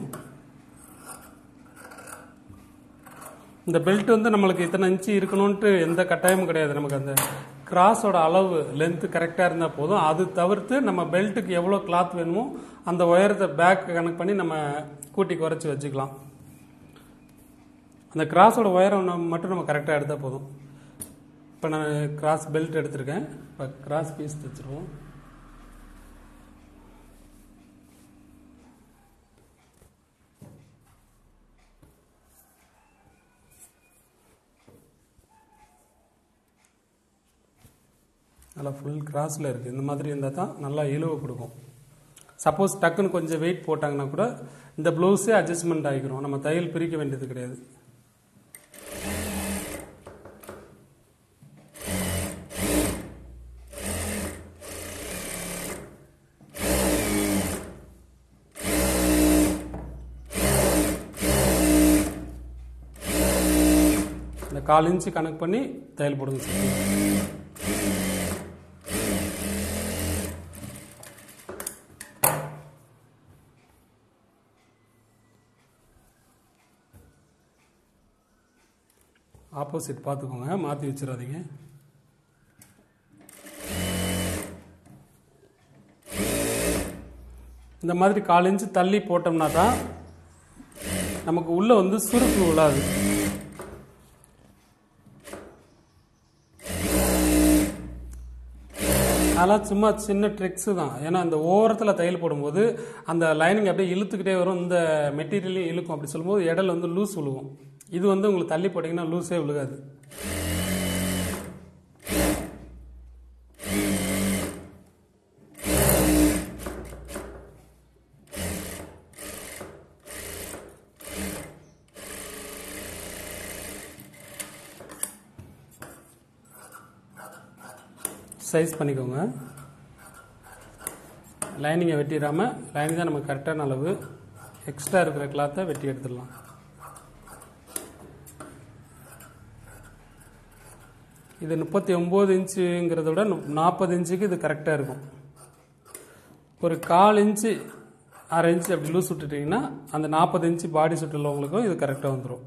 இந்த பெல்ட் வந்து நம்மளுக்கு இத்தனை இன்ச்சு இருக்கணும்ன்ட்டு எந்த கட்டாயமும் கிடையாது நமக்கு அந்த கிராஸோட அளவு லென்த்து கரெக்டாக இருந்தால் போதும் அது தவிர்த்து நம்ம பெல்ட்டுக்கு எவ்வளோ கிளாத் வேணுமோ அந்த உயரத்தை பேக் கணக்கு பண்ணி நம்ம கூட்டி குறைச்சி வச்சுக்கலாம் அந்த கிராஸோட உயரம் நம்ம மட்டும் நம்ம கரெக்டாக எடுத்தால் போதும் இப்போ நான் கிராஸ் பெல்ட் எடுத்திருக்கேன் இப்போ கிராஸ் பீஸ் தைச்சிருவோம் நல்லா ஃபுல் கிராஸில் இருக்குது இந்த மாதிரி இருந்தால் தான் நல்லா இழுவை கொடுக்கும் சப்போஸ் டக்குன்னு கொஞ்சம் வெயிட் போட்டாங்கன்னா கூட இந்த ப்ளவுஸே அட்ஜஸ்ட்மெண்ட் ஆகிக்கிறோம் நம்ம தையல் பிரிக்க வேண்டியது கிடையாது இந்த கால் இன்ச்சு கணக்கு பண்ணி தையல் போடுங்க சார் ஆப்போசிட் பார்த்துக்கோங்க மாற்றி வச்சிடாதீங்க இந்த மாதிரி கால் இன்ச்சு தள்ளி போட்டோம்னா தான் நமக்கு உள்ள வந்து சுருக்கு விழாது அதெல்லாம் சும்மா சின்ன ட்ரிக்ஸு தான் ஏன்னா அந்த ஓரத்தில் தையல் போடும்போது அந்த லைனிங் அப்படியே இழுத்துக்கிட்டே வரும் இந்த மெட்டீரியலையும் இழுக்கும் அப்படி சொல்லும்போது இடையில வந்து லூஸ் விழுகும் இது வந்து உங்களுக்கு தள்ளி போட்டிங்கன்னா லூஸே விழுகாது சைஸ் பண்ணிக்கோங்க லைனிங்கை வெட்டிடாமல் லைனிங் தான் நமக்கு கரெக்டான அளவு எக்ஸ்ட்ரா இருக்கிற கிளாத்தை வெட்டி எடுத்துடலாம் இது முப்பத்தி ஒம்பது இன்ச்சுங்கிறத விட நாற்பது இன்ச்சுக்கு இது கரெக்டாக இருக்கும் ஒரு கால் இன்ச்சு அரை இன்ச்சு அப்படி லூஸ் விட்டுட்டிங்கன்னா அந்த நாற்பது இன்ச்சு பாடி சுட்டு உள்ளவங்களுக்கும் இது கரெக்டாக வந்துடும்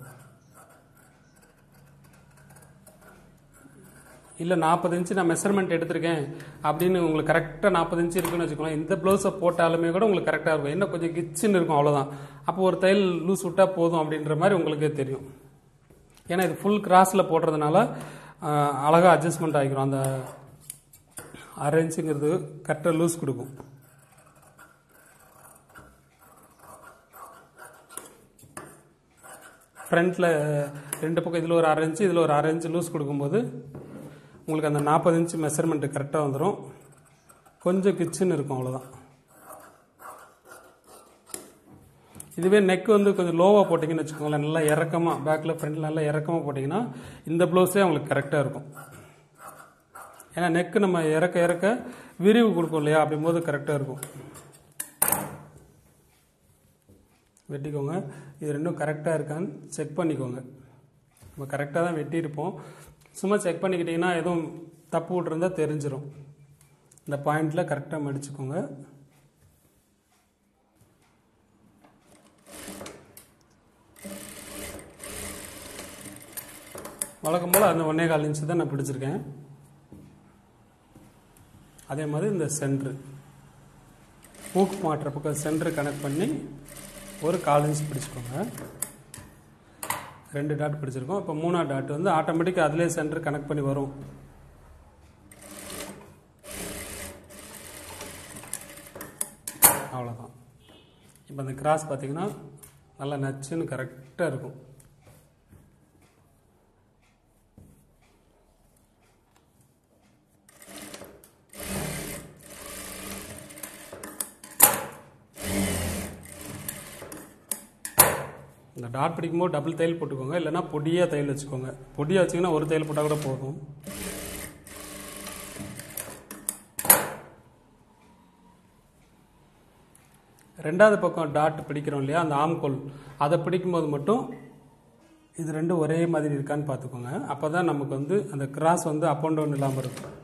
இல்லை நாற்பது இன்ச்சு நான் மெஷர்மெண்ட் எடுத்திருக்கேன் அப்படின்னு உங்களுக்கு கரெக்டாக நாற்பது இன்ச்சு இருக்குன்னு வச்சுக்கோங்களேன் இந்த ப்ளவுஸை போட்டாலுமே கூட உங்களுக்கு கரெக்டாக இருக்கும் என்ன கொஞ்சம் கிச்சுன்னு இருக்கும் அவ்வளோதான் அப்போ ஒரு தையல் லூஸ் விட்டால் போதும் அப்படின்ற மாதிரி உங்களுக்கே தெரியும் ஏன்னா இது ஃபுல் கிராஸில் போடுறதுனால ஆஹ், அழகா அட்ஜஸ்ட்மெண்ட் ஆகிக்கிறோம் அந்த அரை இன்ச்சுங்கிறது கரெக்டாக லூஸ் கொடுக்கும் ஃப்ரண்ட்டில் ரெண்டு பக்கம் இதில் ஒரு அரை இன்ச்சு இதில் ஒரு அரை இன்ச்சு லூஸ் கொடுக்கும்போது உங்களுக்கு அந்த நாற்பது இன்ச்சு மெஷர்மெண்ட்டு கரெக்டாக வந்துடும் கொஞ்சம் கிச்சுன்னு இருக்கும் அவ்வளோதான் இதுவே நெக் வந்து கொஞ்சம் லோவாக போட்டிங்கன்னு வச்சுக்கோங்களேன் நல்லா இறக்கமாக பேக்கில் ஃப்ரண்ட்டில் நல்லா இறக்கமாக போட்டிங்கன்னா இந்த ப்ளவுஸே உங்களுக்கு கரெக்டாக இருக்கும் ஏன்னா நெக்கு நம்ம இறக்க இறக்க விரிவு கொடுக்கும் இல்லையா அப்படிங்கும்போது கரெக்டாக இருக்கும் வெட்டிக்கோங்க இது ரெண்டும் கரெக்டாக இருக்கான்னு செக் பண்ணிக்கோங்க நம்ம கரெக்டாக தான் வெட்டியிருப்போம் சும்மா செக் பண்ணிக்கிட்டிங்கன்னா எதுவும் தப்பு விட்ருந்தா தெரிஞ்சிடும் இந்த பாயிண்டில் கரெக்டாக மடிச்சுக்கோங்க வழக்கம் போல் அந்த ஒன்றே கால் இன்ச்சு தான் நான் பிடிச்சிருக்கேன் அதே மாதிரி இந்த சென்ட்ரு ஊக்கு மாட்டுற பக்கம் சென்டர் கனெக்ட் பண்ணி ஒரு கால் இன்ச் பிடிச்சிக்கோங்க ரெண்டு டாட் பிடிச்சிருக்கோம் இப்போ மூணாவது டாட் வந்து ஆட்டோமேட்டிக்காக அதிலே சென்டர் கனெக்ட் பண்ணி வரும் அவ்வளோதான் இப்போ அந்த கிராஸ் பார்த்தீங்கன்னா நல்லா நச்சுன்னு கரெக்டாக இருக்கும் இந்த டாட் பிடிக்கும்போது டபுள் தையல் போட்டுக்கோங்க இல்லைன்னா பொடியாக தையல் வச்சுக்கோங்க பொடியாக வச்சிங்கன்னா ஒரு தையல் போட்டால் கூட போதும் ரெண்டாவது பக்கம் டாட் பிடிக்கிறோம் இல்லையா அந்த ஆம்கோல் அதை பிடிக்கும்போது மட்டும் இது ரெண்டும் ஒரே மாதிரி இருக்கான்னு பார்த்துக்கோங்க அப்போ தான் நமக்கு வந்து அந்த கிராஸ் வந்து அப் அண்ட் டவுன் இல்லாமல் இருக்கும்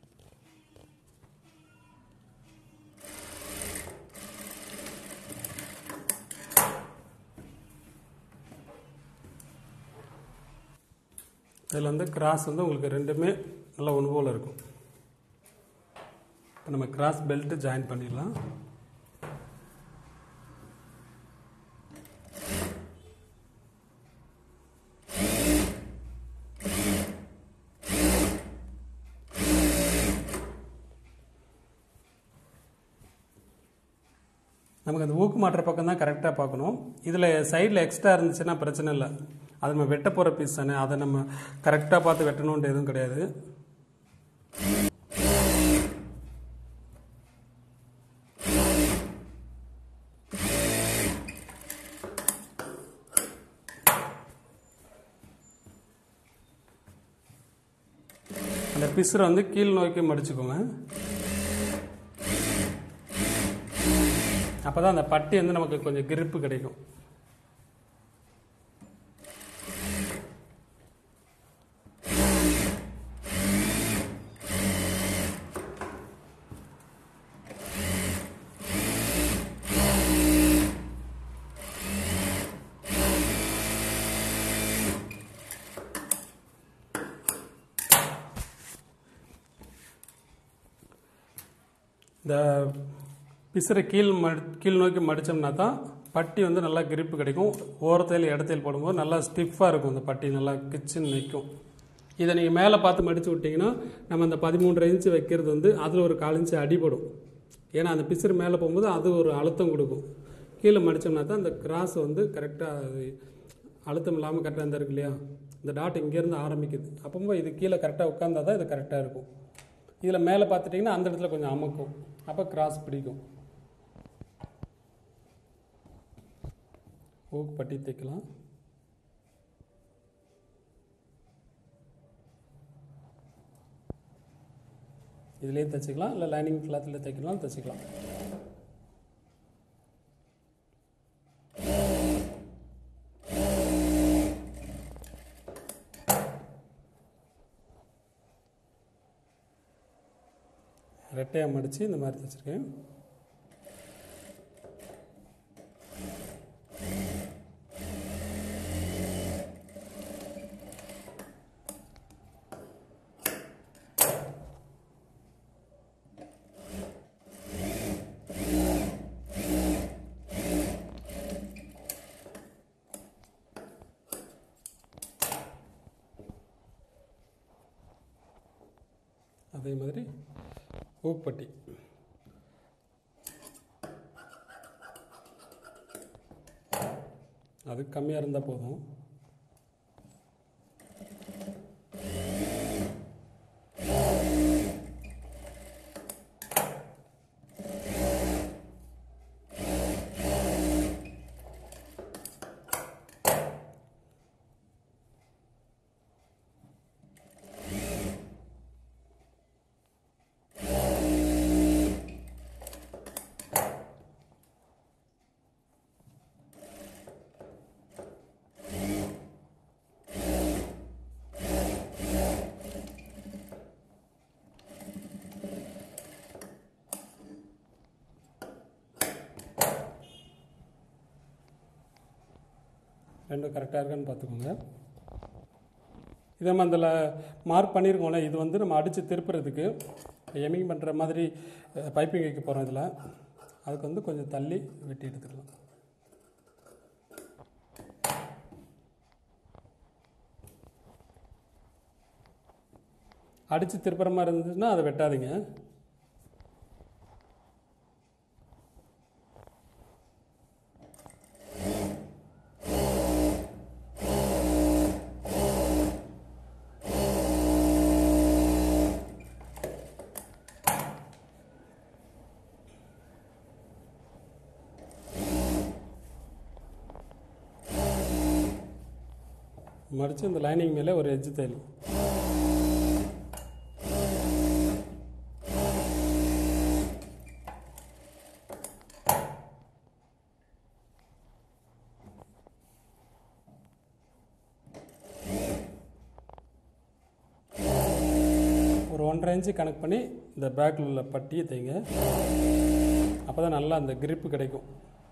இதில் வந்து கிராஸ் வந்து உங்களுக்கு ரெண்டுமே நல்லா ஒன்று போல் இருக்கும் இப்போ நம்ம கிராஸ் பெல்ட்டு ஜாயின் பண்ணிடலாம் நமக்கு அந்த ஊக்கு மாட்டுற பக்கம் தான் கரெக்டாக பார்க்கணும் இதில் சைடில் எக்ஸ்ட்ரா இருந்துச்சுன்னா பிரச்சனை இல்லை அது நம்ம வெட்ட போகிற பீஸ் தானே அதை நம்ம கரெக்டாக பார்த்து வெட்டணுன்ட்டு எதுவும் கிடையாது அந்த பிசுரை வந்து கீழ் நோக்கி மடிச்சுக்கோங்க அப்போ தான் அந்த பட்டி வந்து நமக்கு கொஞ்சம் கிரிப்பு கிடைக்கும் இந்த பிசுரை கீழ் மடி கீழ் நோக்கி மடித்தோம்னா தான் பட்டி வந்து நல்லா கிரிப்பு கிடைக்கும் ஓரத்தையில் இடத்தையில் போடும்போது நல்லா ஸ்டிஃபாக இருக்கும் இந்த பட்டி நல்லா கிச்சுன்னு நிற்கும் இதை நீங்கள் மேலே பார்த்து மடித்து விட்டிங்கன்னா நம்ம அந்த பதிமூன்றரை இன்ச்சு வைக்கிறது வந்து அதில் ஒரு கால் இன்ச்சு அடிபடும் ஏன்னா அந்த பிசுறு மேலே போகும்போது அது ஒரு அழுத்தம் கொடுக்கும் கீழே மடித்தோம்னா தான் அந்த கிராஸ் வந்து கரெக்டாக அழுத்தம் இல்லாமல் கரெக்டாக இருந்தா இருக்கு இல்லையா இந்த டாட் இங்கேருந்து ஆரம்பிக்குது அப்போ இது கீழே கரெக்டாக உட்காந்தா தான் இது கரெக்டாக இருக்கும் இதில் மேலே பார்த்துட்டிங்கன்னா அந்த இடத்துல கொஞ்சம் அமுக்கும் அப்போ கிராஸ் பிடிக்கும் ஊக்கு பட்டி தைக்கலாம் இதுலேயே தைச்சிக்கலாம் இல்லை லைனிங் கிளாத்தில் தைக்கலாம் தைச்சிக்கலாம் ரெட்டையாக மடித்து இந்த மாதிரி தைச்சிருக்கேன் ஊப்பட்டி அது கம்மியாக இருந்தால் போதும் ரெண்டும் கரெக்டாக இருக்கான்னு பார்த்துக்கோங்க இதே மாதிரி அதில் மார்க் பண்ணியிருக்கோம்ல இது வந்து நம்ம அடித்து திருப்புறதுக்கு எமிங் பண்ணுற மாதிரி பைப்பிங் வைக்க போகிறோம் இதில் அதுக்கு வந்து கொஞ்சம் தள்ளி வெட்டி எடுத்துக்கலாம் அடித்து திருப்புற மாதிரி இருந்துச்சுன்னா அதை வெட்டாதீங்க மடித்து இந்த லைனிங் மேலே ஒரு எட்ஜ் தையல் ஒரு ஒன்றரை இன்ச்சு கணக்கு பண்ணி இந்த பேக்கில் உள்ள பட்டியை தைங்க அப்போ தான் நல்லா அந்த grip கிடைக்கும்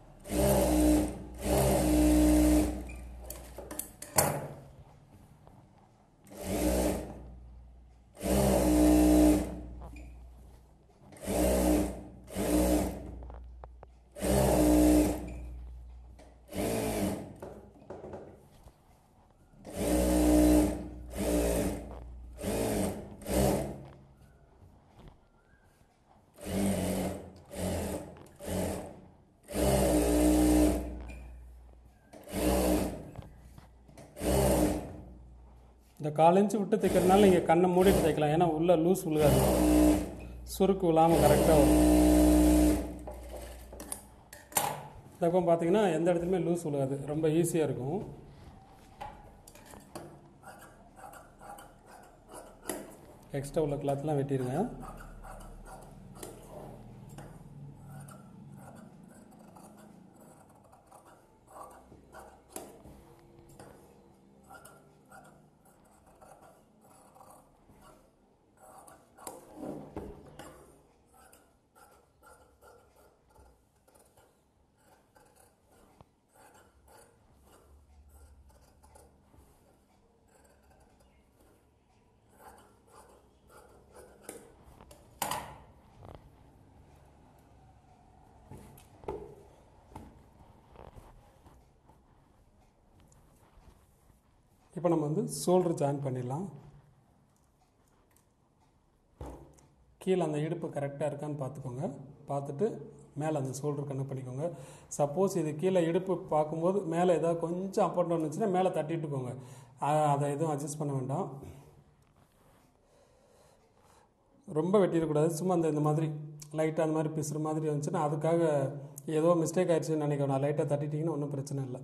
இந்த கால் இன்ச்சு விட்டு தைக்கிறதுனால நீங்கள் கண்ணை மூடிட்டு தைக்கலாம் ஏன்னா உள்ளே லூஸ் விழுகாது சுருக்கு விழாமல் கரெக்டாக வரும் இந்த பக்கம் பார்த்தீங்கன்னா எந்த இடத்துலையுமே லூஸ் விழுகாது ரொம்ப ஈஸியாக இருக்கும் எக்ஸ்ட்ரா உள்ள கிளாத்லாம் வெட்டிடுங்க இப்போ நம்ம வந்து ஷோல்டர் ஜாயின் பண்ணிடலாம் கீழே அந்த இடுப்பு கரெக்டாக இருக்கான்னு பார்த்துக்கோங்க பார்த்துட்டு மேலே அந்த ஷோல்டர் கணக்கு பண்ணிக்கோங்க சப்போஸ் இது கீழே இடுப்பு பார்க்கும்போது மேலே ஏதாவது கொஞ்சம் அப் அண்ட் டவுன் இருந்துச்சுன்னா மேலே தட்டிட்டுக்கோங்க அ- அதை எதுவும் அட்ஜஸ்ட் பண்ண வேண்டாம் ரொம்ப வெட்டிடக்கூடாது சும்மா அந்த இந்த மாதிரி லைட்டாக அந்த மாதிரி பிசுறு மாதிரி வந்துச்சுன்னா அதுக்காக ஏதோ மிஸ்டேக் ஆயிடுச்சுன்னு நினைக்கிறேன் நான் லைட்டாக தட்டிட்டிங்கன்னா ஒன்றும் பிரச்சனை இல்லை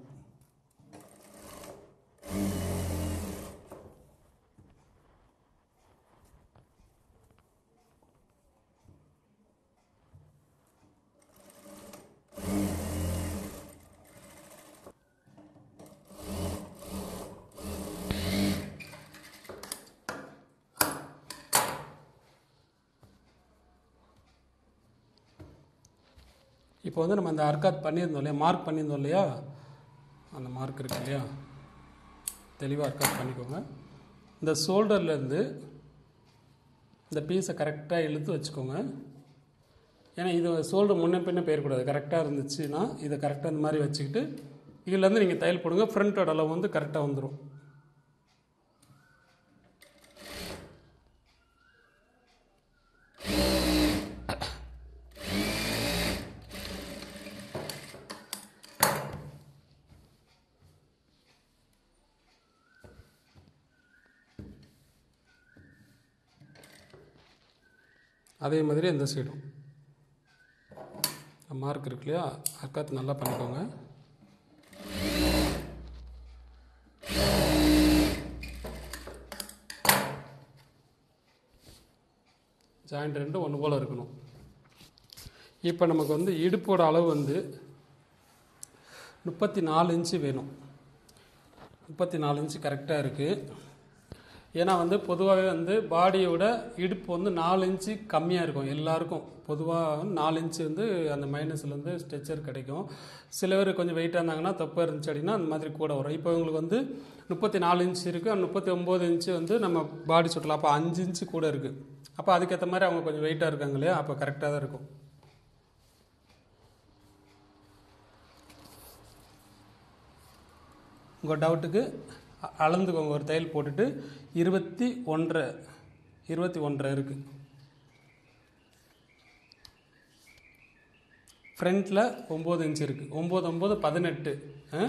இப்போ வந்து நம்ம அந்த அர்க்காத் பண்ணியிருந்தோம் இல்லையா மார்க் பண்ணியிருந்தோம் இல்லையா அந்த மார்க் இருக்கு இல்லையா தெளிவாக அர்க்காத் பண்ணிக்கோங்க இந்த ஷோல்டர்லேருந்து இந்த பீஸை கரெக்டாக இழுத்து வச்சுக்கோங்க ஏன்னா இது ஷோல்டர் முன்ன பின்ன போயிடக்கூடாது கரெக்டாக இருந்துச்சுன்னா இதை கரெக்டாக இந்த மாதிரி வச்சுக்கிட்டு இதுலேருந்து நீங்கள் தையல் போடுங்க ஃப்ரண்ட்டோட அளவு வந்து கரெக்டாக வந்துடும் அதே மாதிரி இந்த சைடும் மார்க் இருக்கு இல்லையா அர்க்காத் நல்லா பண்ணிக்கோங்க ஜாயிண்ட் ரெண்டும் ஒன்று போல் இருக்கணும் இப்போ நமக்கு வந்து இடுப்போட அளவு வந்து முப்பத்தி நாலு இன்ச்சு வேணும் முப்பத்தி நாலு இன்ச்சு கரெக்டாக இருக்குது ஏன்னா வந்து பொதுவாகவே வந்து பாடியோட இடுப்பு வந்து நாலு இன்ச்சு கம்மியாக இருக்கும் எல்லாருக்கும் பொதுவாக நாலு இன்ச்சு வந்து அந்த மைனஸ்லேருந்து ஸ்ட்ரெச்சர் கிடைக்கும் சில பேர் கொஞ்சம் வெயிட்டாக இருந்தாங்கன்னா தப்பாக இருந்துச்சு அப்படின்னா அந்த மாதிரி கூட வரும் இப்போ இவங்களுக்கு வந்து முப்பத்தி நாலு இன்ச்சு இருக்குது முப்பத்தி ஒம்பது இன்ச்சு வந்து நம்ம பாடி சுற்றலாம் அப்போ அஞ்சு இன்ச்சு கூட இருக்குது அப்போ அதுக்கேற்ற மாதிரி அவங்க கொஞ்சம் வெயிட்டாக இருக்காங்க இல்லையா அப்போ கரெக்டாக தான் இருக்கும் உங்கள் டவுட்டுக்கு அ- அளந்துக்கோங்க ஒரு தையல் போட்டுட்டு இருபத்தி ஒன்றரை இருபத்தி ஒன்றரை இருக்குது ஃப்ரண்ட்டில் ஒம்பது இன்ச் இருக்குது ஒம்பது ஒம்பது பதினெட்டு ஆ?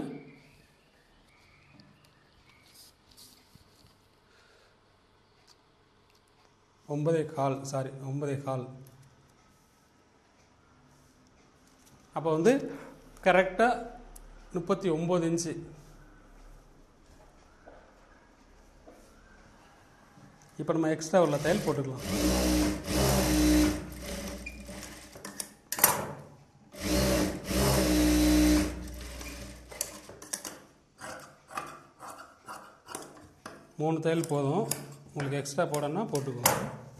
ஒன்பதே கால் சாரி ஒன்பதே கால் அப்போ வந்து கரெக்டாக முப்பத்தி ஒம்பது இன்ச்சு இப்போ நம்ம எக்ஸ்ட்ரா உள்ள தையல் போட்டுக்கலாம் மூணு தையல் போதும் உங்களுக்கு எக்ஸ்ட்ரா போடணும்னா போட்டுக்கோங்க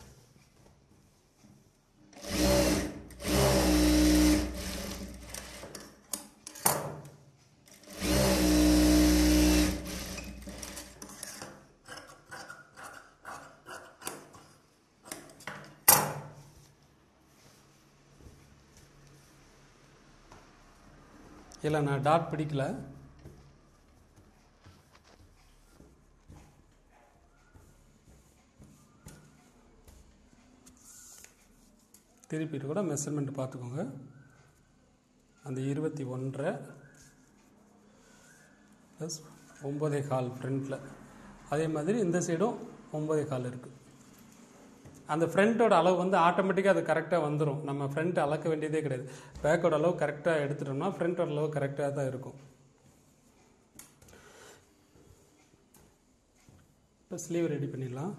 இல்லை நான் டாட் பிடிக்கல திருப்பிட்டு கூட மெஷர்மெண்ட் பார்த்துக்கோங்க அந்த இருபத்தி ஒன்றரை ப்ளஸ் ஒம்பதே கால் ஃப்ரண்ட்டில் அதே மாதிரி இந்த சைடும் ஒம்பதே கால் இருக்குது அந்த ஃப்ரண்ட்டோட அளவு வந்து ஆட்டோமேட்டிக்காக அது கரெக்டாக வந்துடும் நம்ம ஃப்ரண்ட் அளக்க வேண்டியதே கிடையாது பேக்கோட அளவு கரெக்டாக எடுத்துட்டோம்னா ஃப்ரண்ட்டோட அளவு கரெக்டாக தான் இருக்கும் இப்போ ஸ்லீவ் ரெடி பண்ணிடலாம்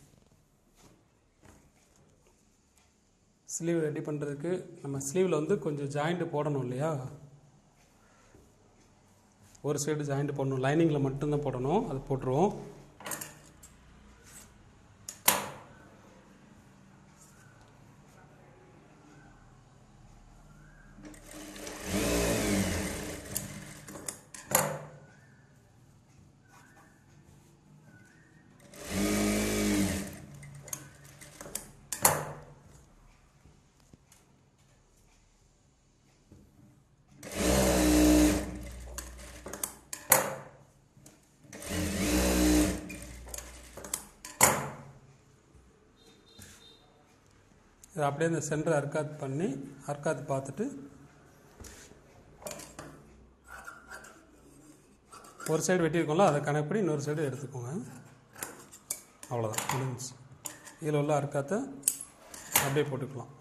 ஸ்லீவ் ரெடி பண்ணுறதுக்கு நம்ம ஸ்லீவில் வந்து கொஞ்சம் ஜாயிண்ட் போடணும் இல்லையா ஒரு சைடு ஜாயிண்ட் போடணும் லைனிங்கில் மட்டும்தான் போடணும் அது போட்டுருவோம் இது அப்படியே இந்த சென்டர் அர்க்காத் பண்ணி அர்க்காத் பார்த்துட்டு ஒரு சைடு வெட்டியிருக்கோம்ல அதை கணக்கு பண்ணி இன்னொரு சைடு எடுத்துக்கோங்க அவ்வளோதான் முடிஞ்சுச்சு இதில் உள்ள அர்க்காத்தை அப்படியே போட்டுக்கலாம்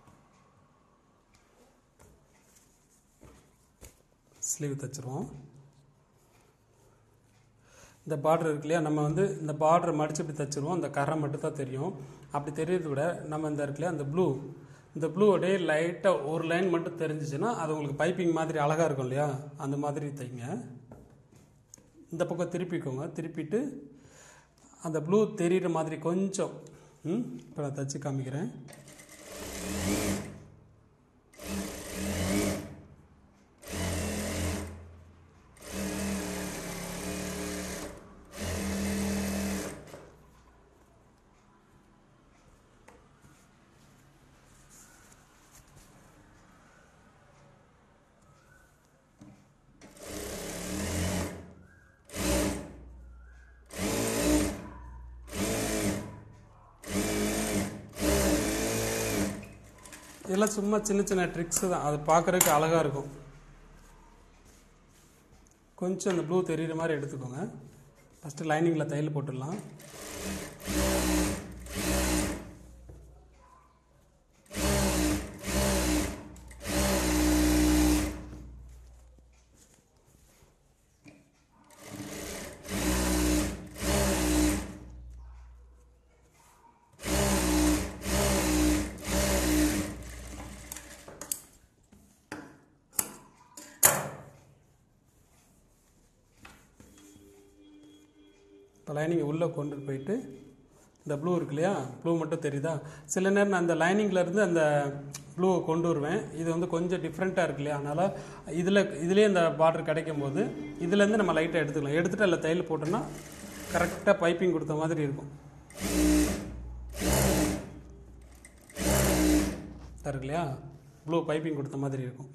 ஸ்லீவ் தைச்சிருவோம் இந்த பார்டர் இருக்கு இல்லையா நம்ம வந்து இந்த பார்டரை மடிச்சு இப்படி தைச்சிருவோம் அந்த கரை மட்டும் தான் தெரியும் அப்படி தெரியறத விட நம்ம இந்த இருக்கு இல்லையா அந்த ப்ளூ இந்த ப்ளூ அப்படியே லைட்டாக ஒரு லைன் மட்டும் தெரிஞ்சிச்சுன்னா அது உங்களுக்கு பைப்பிங் மாதிரி அழகாக இருக்கும் இல்லையா அந்த மாதிரி தைங்க இந்த பக்கம் திருப்பிக்கோங்க திருப்பிட்டு அந்த ப்ளூ தெரிகிற மாதிரி கொஞ்சம் ம் இப்போ நான் தைச்சு காமிக்கிறேன் இதெல்லாம் சும்மா சின்ன சின்ன ட்ரிக்ஸ் தான் அது பார்க்குறதுக்கு அழகாக இருக்கும் கொஞ்சம் அந்த ப்ளூ தெரியுற மாதிரி எடுத்துக்கோங்க ஃபஸ்ட்டு லைனிங்கில் தையல் போட்டுடலாம் இப்போ லைனிங் உள்ளே கொண்டு போயிட்டு இந்த ப்ளூ இருக்கு இல்லையா ப்ளூ மட்டும் தெரியுதா சில நேரம் நான் அந்த லைனிங்கில் இருந்து அந்த ப்ளூவை கொண்டு வருவேன் இது வந்து கொஞ்சம் டிஃப்ரெண்ட்டாக இருக்கு இல்லையா அதனால் இதில் இதுலேயே இந்த பார்டர் கிடைக்கும் போது இதுலேருந்து நம்ம லைட்டாக எடுத்துக்கலாம் எடுத்துகிட்டு அதில் தையல் போட்டோன்னா கரெக்டாக பைப்பிங் கொடுத்த மாதிரி இருக்கும் இருக்கு இல்லையா ப்ளூ பைப்பிங் கொடுத்த மாதிரி இருக்கும்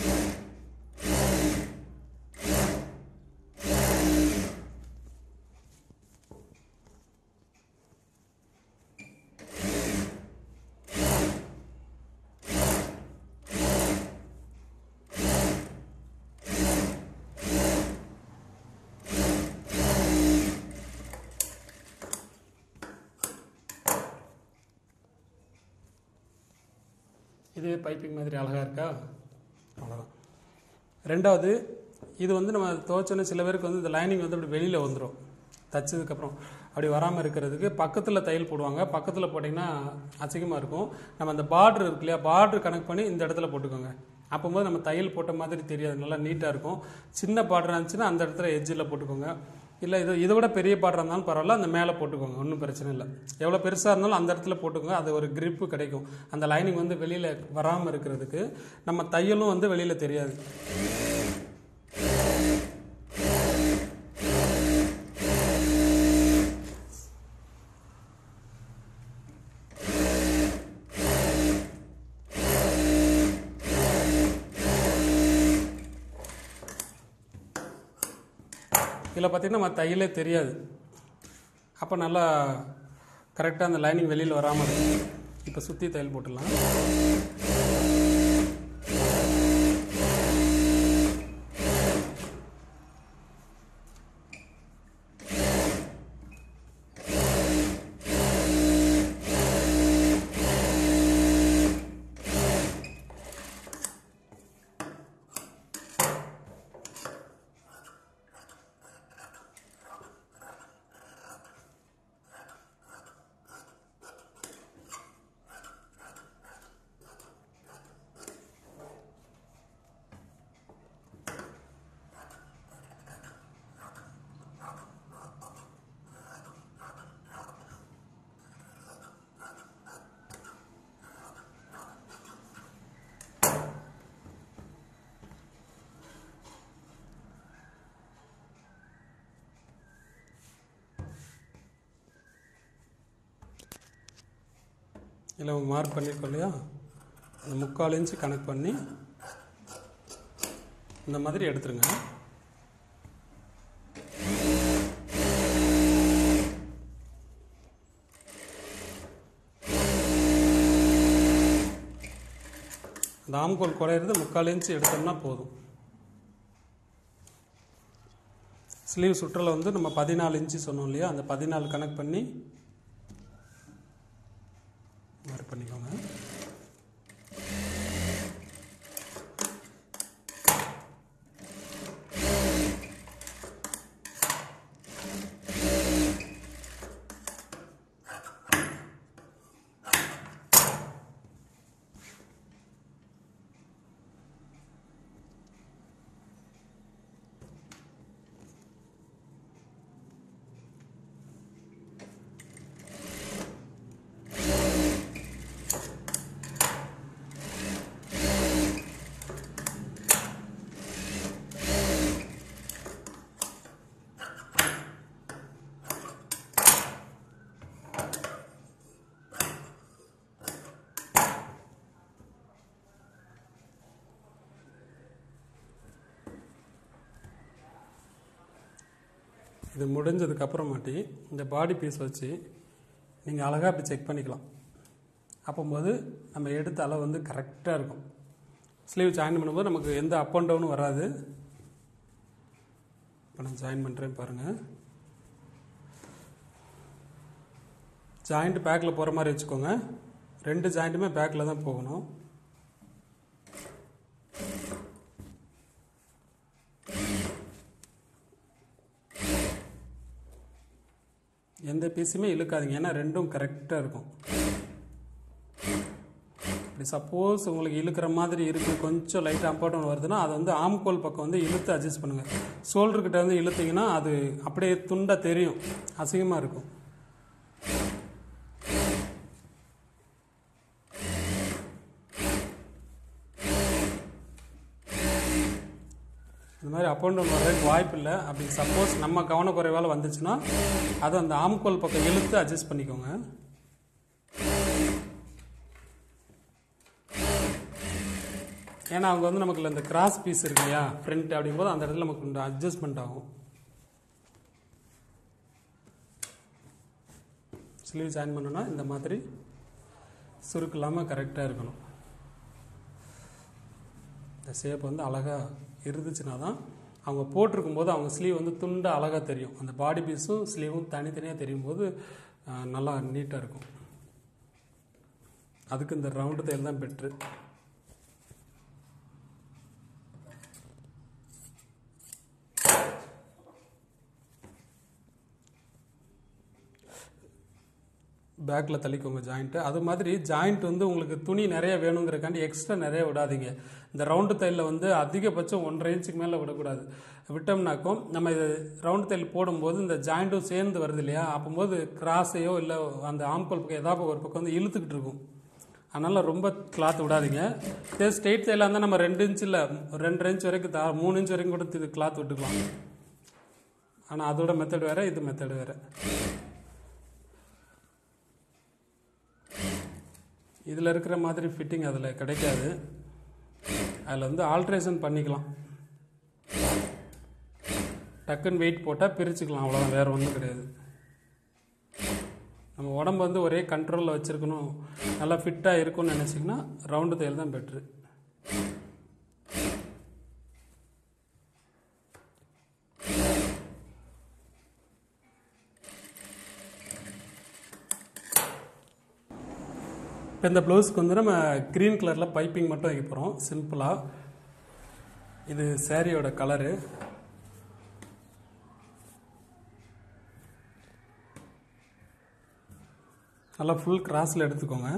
இது பைப்பிங் மாதிரி அழகாக இருக்கா அவ்வளோதான் ரெண்டாவது இது வந்து நம்ம துவைச்சோன்னே சில பேருக்கு வந்து இந்த லைனிங் வந்து அப்படி வெளியில் வந்துடும் தச்சதுக்கப்புறம் அப்படி வராமல் இருக்கிறதுக்கு பக்கத்தில் தையல் போடுவாங்க பக்கத்தில் போட்டிங்கன்னா அசிங்கமாக இருக்கும் நம்ம அந்த பார்டர் இருக்கு இல்லையா பார்டர் கனெக்ட் பண்ணி இந்த இடத்துல போட்டுக்கோங்க அப்போது நம்ம தையல் போட்ட மாதிரி தெரியாது நல்லா நீட்டாக இருக்கும் சின்ன பார்டர் இருந்துச்சுன்னா அந்த இடத்துல எட்ஜில் போட்டுக்கோங்க இல்லை இது இதை விட பெரிய பார்டர் இருந்தாலும் பரவாயில்ல அந்த மேலே போட்டுக்கோங்க ஒன்றும் பிரச்சனை இல்லை எவ்வளோ பெருசாக இருந்தாலும் அந்த இடத்துல போட்டுக்கோங்க அது ஒரு grip கிடைக்கும் அந்த லைனிங் வந்து வெளியில் வராமல் இருக்கிறதுக்கு நம்ம தையலும் வந்து வெளியில் தெரியாது இதில் பார்த்தீங்கன்னா நம்ம தையலே தெரியாது அப்போ நல்லா கரெக்டாக அந்த லைனிங் வெளியில் வராமல் இருக்கும் இப்போ சுற்றி தையல் போட்டுடலாம் இதில் மார்க் பண்ணியிருக்கோம் இல்லையா அந்த முக்கால் இன்ச்சு கனெக்ட் பண்ணி இந்த மாதிரி எடுத்துருங்க அந்த ஆம்கோல் குறையிறது முக்கால் இன்ச்சு எடுத்தோம்னா போதும் ஸ்லீவ் சுற்றலை வந்து நம்ம பதினாலு இன்ச்சு சொன்னோம் இல்லையா அந்த பதினாலு கனெக்ட் பண்ணி மார்க் பண்ணிக்கோங்க இது முடிஞ்சதுக்கு அப்புறமாட்டி இந்த பாடி பீஸ் வச்சு நீங்கள் அழகாக இப்படி செக் பண்ணிக்கலாம் அப்போம்போது நம்ம எடுத்த அளவு வந்து கரெக்டாக இருக்கும் ஸ்லீவ் ஜாயின் பண்ணும்போது நமக்கு எந்த அப் அண்ட் டவுனும் வராது இப்போ நான் ஜாயின் பண்ணுறேன் பாருங்கள் ஜாயிண்ட் பேக்கில் போகிற மாதிரி வச்சுக்கோங்க ரெண்டு ஜாயிண்ட்டுமே பேக்கில் தான் போகணும் எந்த பீஸுமே இழுக்காதீங்க ஏன்னா ரெண்டும் கரெக்டாக இருக்கும் இப்படி சப்போஸ் உங்களுக்கு இழுக்கிற மாதிரி இருக்குது கொஞ்சம் லைட்டாக அம்பாட்டம் வருதுன்னா அதை வந்து ஆம்கோல் பக்கம் வந்து இழுத்து அட்ஜஸ்ட் பண்ணுங்கள் ஷோல்டர்கிட்ட வந்து இழுத்தீங்கன்னா அது அப்படியே துண்டாக தெரியும் அசிங்கமாக இருக்கும் இந்த மாதிரி அப் அண்ட் டவுன் வர்றதுக்கு வாய்ப்பு இல்லை அப்படி சப்போஸ் நம்ம கவனக்குறைவால் வந்துச்சுன்னா அதை அந்த ஆம்கோல் பக்கம் இழுத்து அட்ஜஸ்ட் பண்ணிக்கோங்க ஏன்னா அவங்க வந்து நமக்கு இந்த கிராஸ் பீஸ் இருக்கு இல்லையா ஃப்ரண்ட் அப்படிங்கும்போது அந்த இடத்துல நமக்கு கொஞ்சம் அட்ஜஸ்ட்மெண்ட் ஆகும் ஸ்லீவ் ஜாயின் பண்ணோன்னா இந்த மாதிரி சுருக்கு இல்லாமல் கரெக்டாக இருக்கணும் இந்த ஷேப் வந்து அழகாக இருந்துச்சுன்னா தான் அவங்க போட்டிருக்கும் போது அவங்க ஸ்லீவ் வந்து துண்டு அழகாக தெரியும் அந்த பாடி பீஸும் ஸ்லீவும் தனித்தனியாக தெரியும் போது அஹ், நல்லா நீட்டாக இருக்கும் அதுக்கு இந்த ரவுண்டு தையல் தான் பெட்ரு பேக்கில் தள்ளிக்கோங்க ஜாயிண்ட்டு அது மாதிரி ஜாயிண்ட் வந்து உங்களுக்கு துணி நிறைய வேணுங்கிறக்காண்டி எக்ஸ்ட்ரா நிறைய விடாதீங்க இந்த ரவுண்டு தையலில் வந்து அதிகபட்சம் ஒன்றரை இன்ச்சுக்கு மேலே விடக்கூடாது விட்டோம்னாக்கும் நம்ம இது ரவுண்டு தையல் போடும்போது இந்த ஜாயிண்ட்டும் சேர்ந்து வருது இல்லையா அப்போது கிராஸையோ இல்லை அந்த ஆம்கோல் பக்கம் ஏதாவது ஒரு பக்கம் வந்து இழுத்துக்கிட்டு இருக்கும் அதனால் ரொம்ப கிளாத் விடாதீங்க இதே ஸ்ட்ரெயிட் தையலாக இருந்தால் நம்ம ரெண்டு இன்ச்சில் ரெண்டு இன்ச் வரைக்கும் தா மூணு இன்ச் வரைக்கும் கூட இது கிளாத் விட்டுக்கலாம் ஆனால் அதோட மெத்தட் வேறு இது மெத்தட் வேறு இதில் இருக்கிற மாதிரி ஃபிட்டிங் அதில் கிடைக்காது அதில் வந்து ஆல்ட்ரேஷன் பண்ணிக்கலாம் டக்குன்னு வெயிட் போட்டால் பிரிச்சுக்கலாம் அவ்வளோதான் வேறு ஒன்றும் கிடையாது நம்ம உடம்பு வந்து ஒரே கண்ட்ரோலில் வச்சுருக்கணும் நல்லா ஃபிட்டாக இருக்கும்னு நினச்சிங்கன்னா ரவுண்டு தையல் தான் பெட்ரு இப்போ இந்த ப்ளவுஸ்க்கு வந்து நம்ம க்ரீன் கலரில் பைப்பிங் மட்டும் வைக்க போகிறோம் சிம்பிளாக இது சாரியோட கலரு நல்லா ஃபுல் கிராஸில் எடுத்துக்கோங்க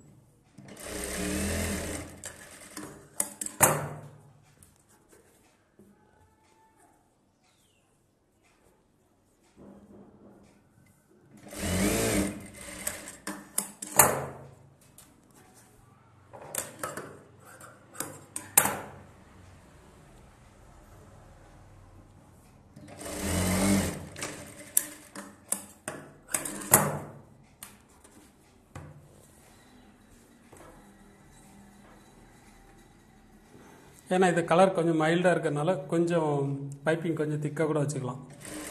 ஏன்னா இது கலர் கொஞ்சம் மைல்டாக இருக்கிறதுனால கொஞ்சம் பைப்பிங் கொஞ்சம் திக்காக கூட வச்சுக்கலாம்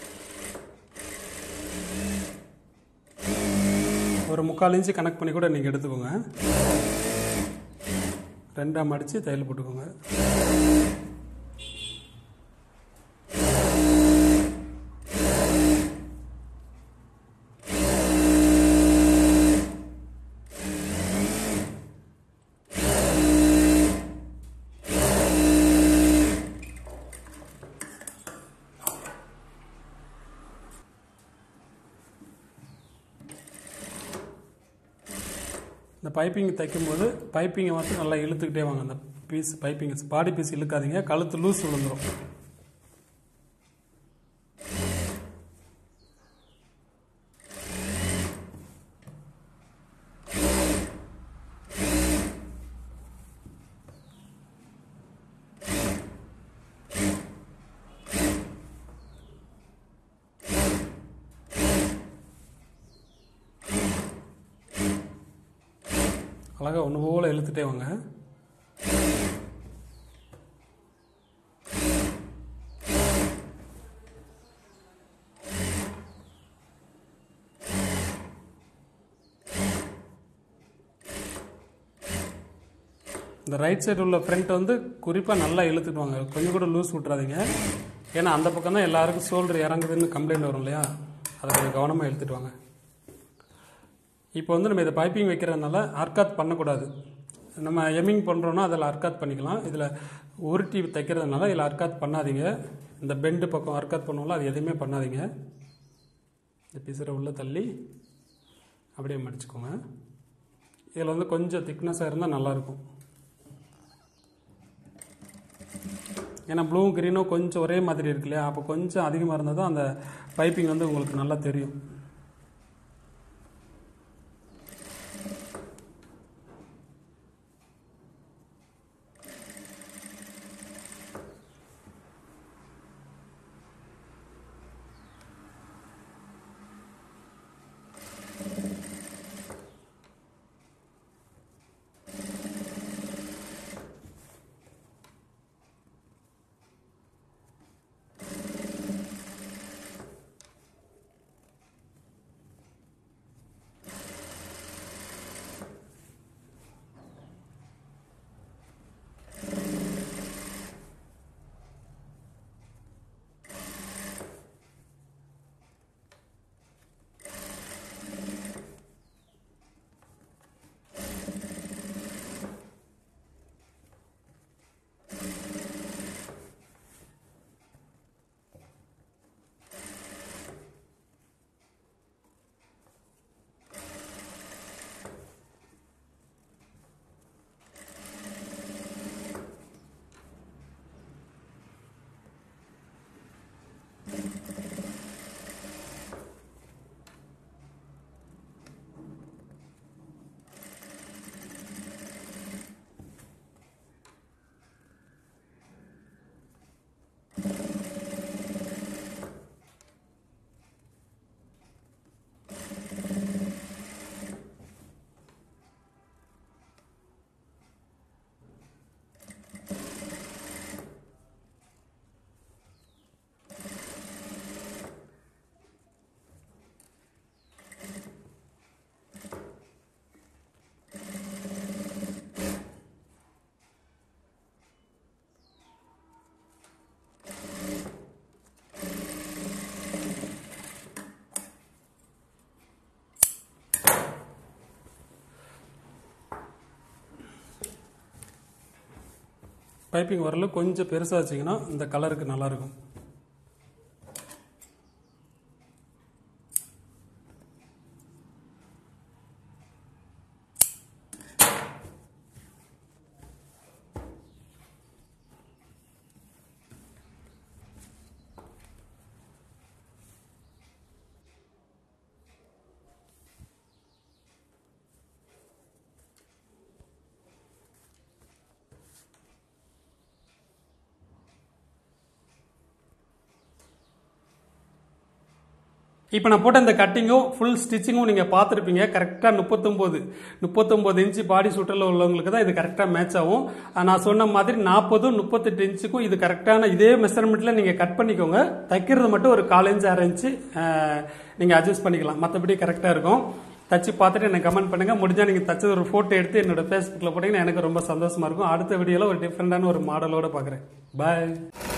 ஒரு முக்கால் இன்ச்சு கனெக்ட் பண்ணி கூட நீங்கள் எடுத்துக்கோங்க ரெண்டாக மடித்து தையல் போட்டுக்கோங்க இந்த பைப்பிங் தைக்கும்போது பைப்பிங்கை மட்டும் நல்லா இழுத்துக்கிட்டே வாங்க அந்த பீஸ் பைப்பிங் பாடி பீஸ் இழுக்காதீங்க கழுத்து லூஸ் விழுந்துரும் அழகாக ஒன்று போல் இழுத்துட்டே வாங்க இந்த ரைட் சைடு உள்ள ஃப்ரண்ட் வந்து குறிப்பாக நல்லா இழுத்துட்டு வாங்க கொஞ்சம் கூட லூஸ் விட்றாதீங்க ஏன்னா அந்த பக்கம் தான் எல்லாருக்கும் ஷோல்டர் இறங்குதுன்னு கம்ப்ளைண்ட் வரும் இல்லையா அதை கொஞ்சம் கவனமாக இழுத்துட்டு வாங்க இப்போ வந்து நம்ம இதை பைப்பிங் வைக்கிறதுனால அர்க்காத் பண்ணக்கூடாது நம்ம எம்மிங் பண்ணுறோன்னா அதில் அர்க்காத் பண்ணிக்கலாம் இதில் உருட்டி தைக்கிறதுனால இதில் அர்க்காத் பண்ணாதீங்க இந்த பெண்டு பக்கம் அர்க்காத் பண்ணுவோம்ல அது எதுவுமே பண்ணாதீங்க இந்த பிசரை உள்ளே தள்ளி அப்படியே மடிச்சுக்கோங்க இதில் வந்து கொஞ்சம் திக்னஸாக இருந்தால் நல்லாயிருக்கும் ஏன்னா ப்ளூவும் க்ரீனும் கொஞ்சம் ஒரே மாதிரி இருக்கு இல்லையா அப்போ கொஞ்சம் அதிகமாக இருந்தால் தான் அந்த பைப்பிங் வந்து உங்களுக்கு நல்லா தெரியும் பைப்பிங் வரல கொஞ்சம் பெருசாக வச்சிங்கன்னா இந்த கலருக்கு நல்லாயிருக்கும் இப்போ நான் போட்ட இந்த கட்டிங்கும் ஃபுல் ஸ்டிச்சிங்கும் நீங்கள் பார்த்துருப்பீங்க கரெக்டாக முப்பத்தொம்போது முப்பத்தொம்போது இன்ச்சு பாடி சுற்றில் உள்ளவங்களுக்கு தான் இது கரெக்டாக மேட்ச் ஆகும் ஆஹ் நான் சொன்ன மாதிரி நாற்பதும் முப்பத்தெட்டு இன்ச்சுக்கும் இது கரெக்டான இதே மெஷர்மெண்ட்டில் நீங்கள் கட் பண்ணிக்கோங்க தைக்கிறது மட்டும் ஒரு கால் இன்ச்சு அரை இன்ச்சு நீங்கள் அட்ஜஸ்ட் பண்ணிக்கலாம் மற்றபடி கரெக்டாக இருக்கும் தச்சு பார்த்துட்டு எனக்கு கமெண்ட் பண்ணுங்க முடிஞ்சா நீங்கள் தச்சது ஒரு ஃபோட்டோ எடுத்து என்னோட ஃபேஸ்புக்கில் போட்டிங்கன்னா எனக்கு ரொம்ப சந்தோஷமா இருக்கும் அடுத்த வீடியோவில் ஒரு டிஃப்ரெண்டான ஒரு மாடலோட பார்க்குறேன் பாய்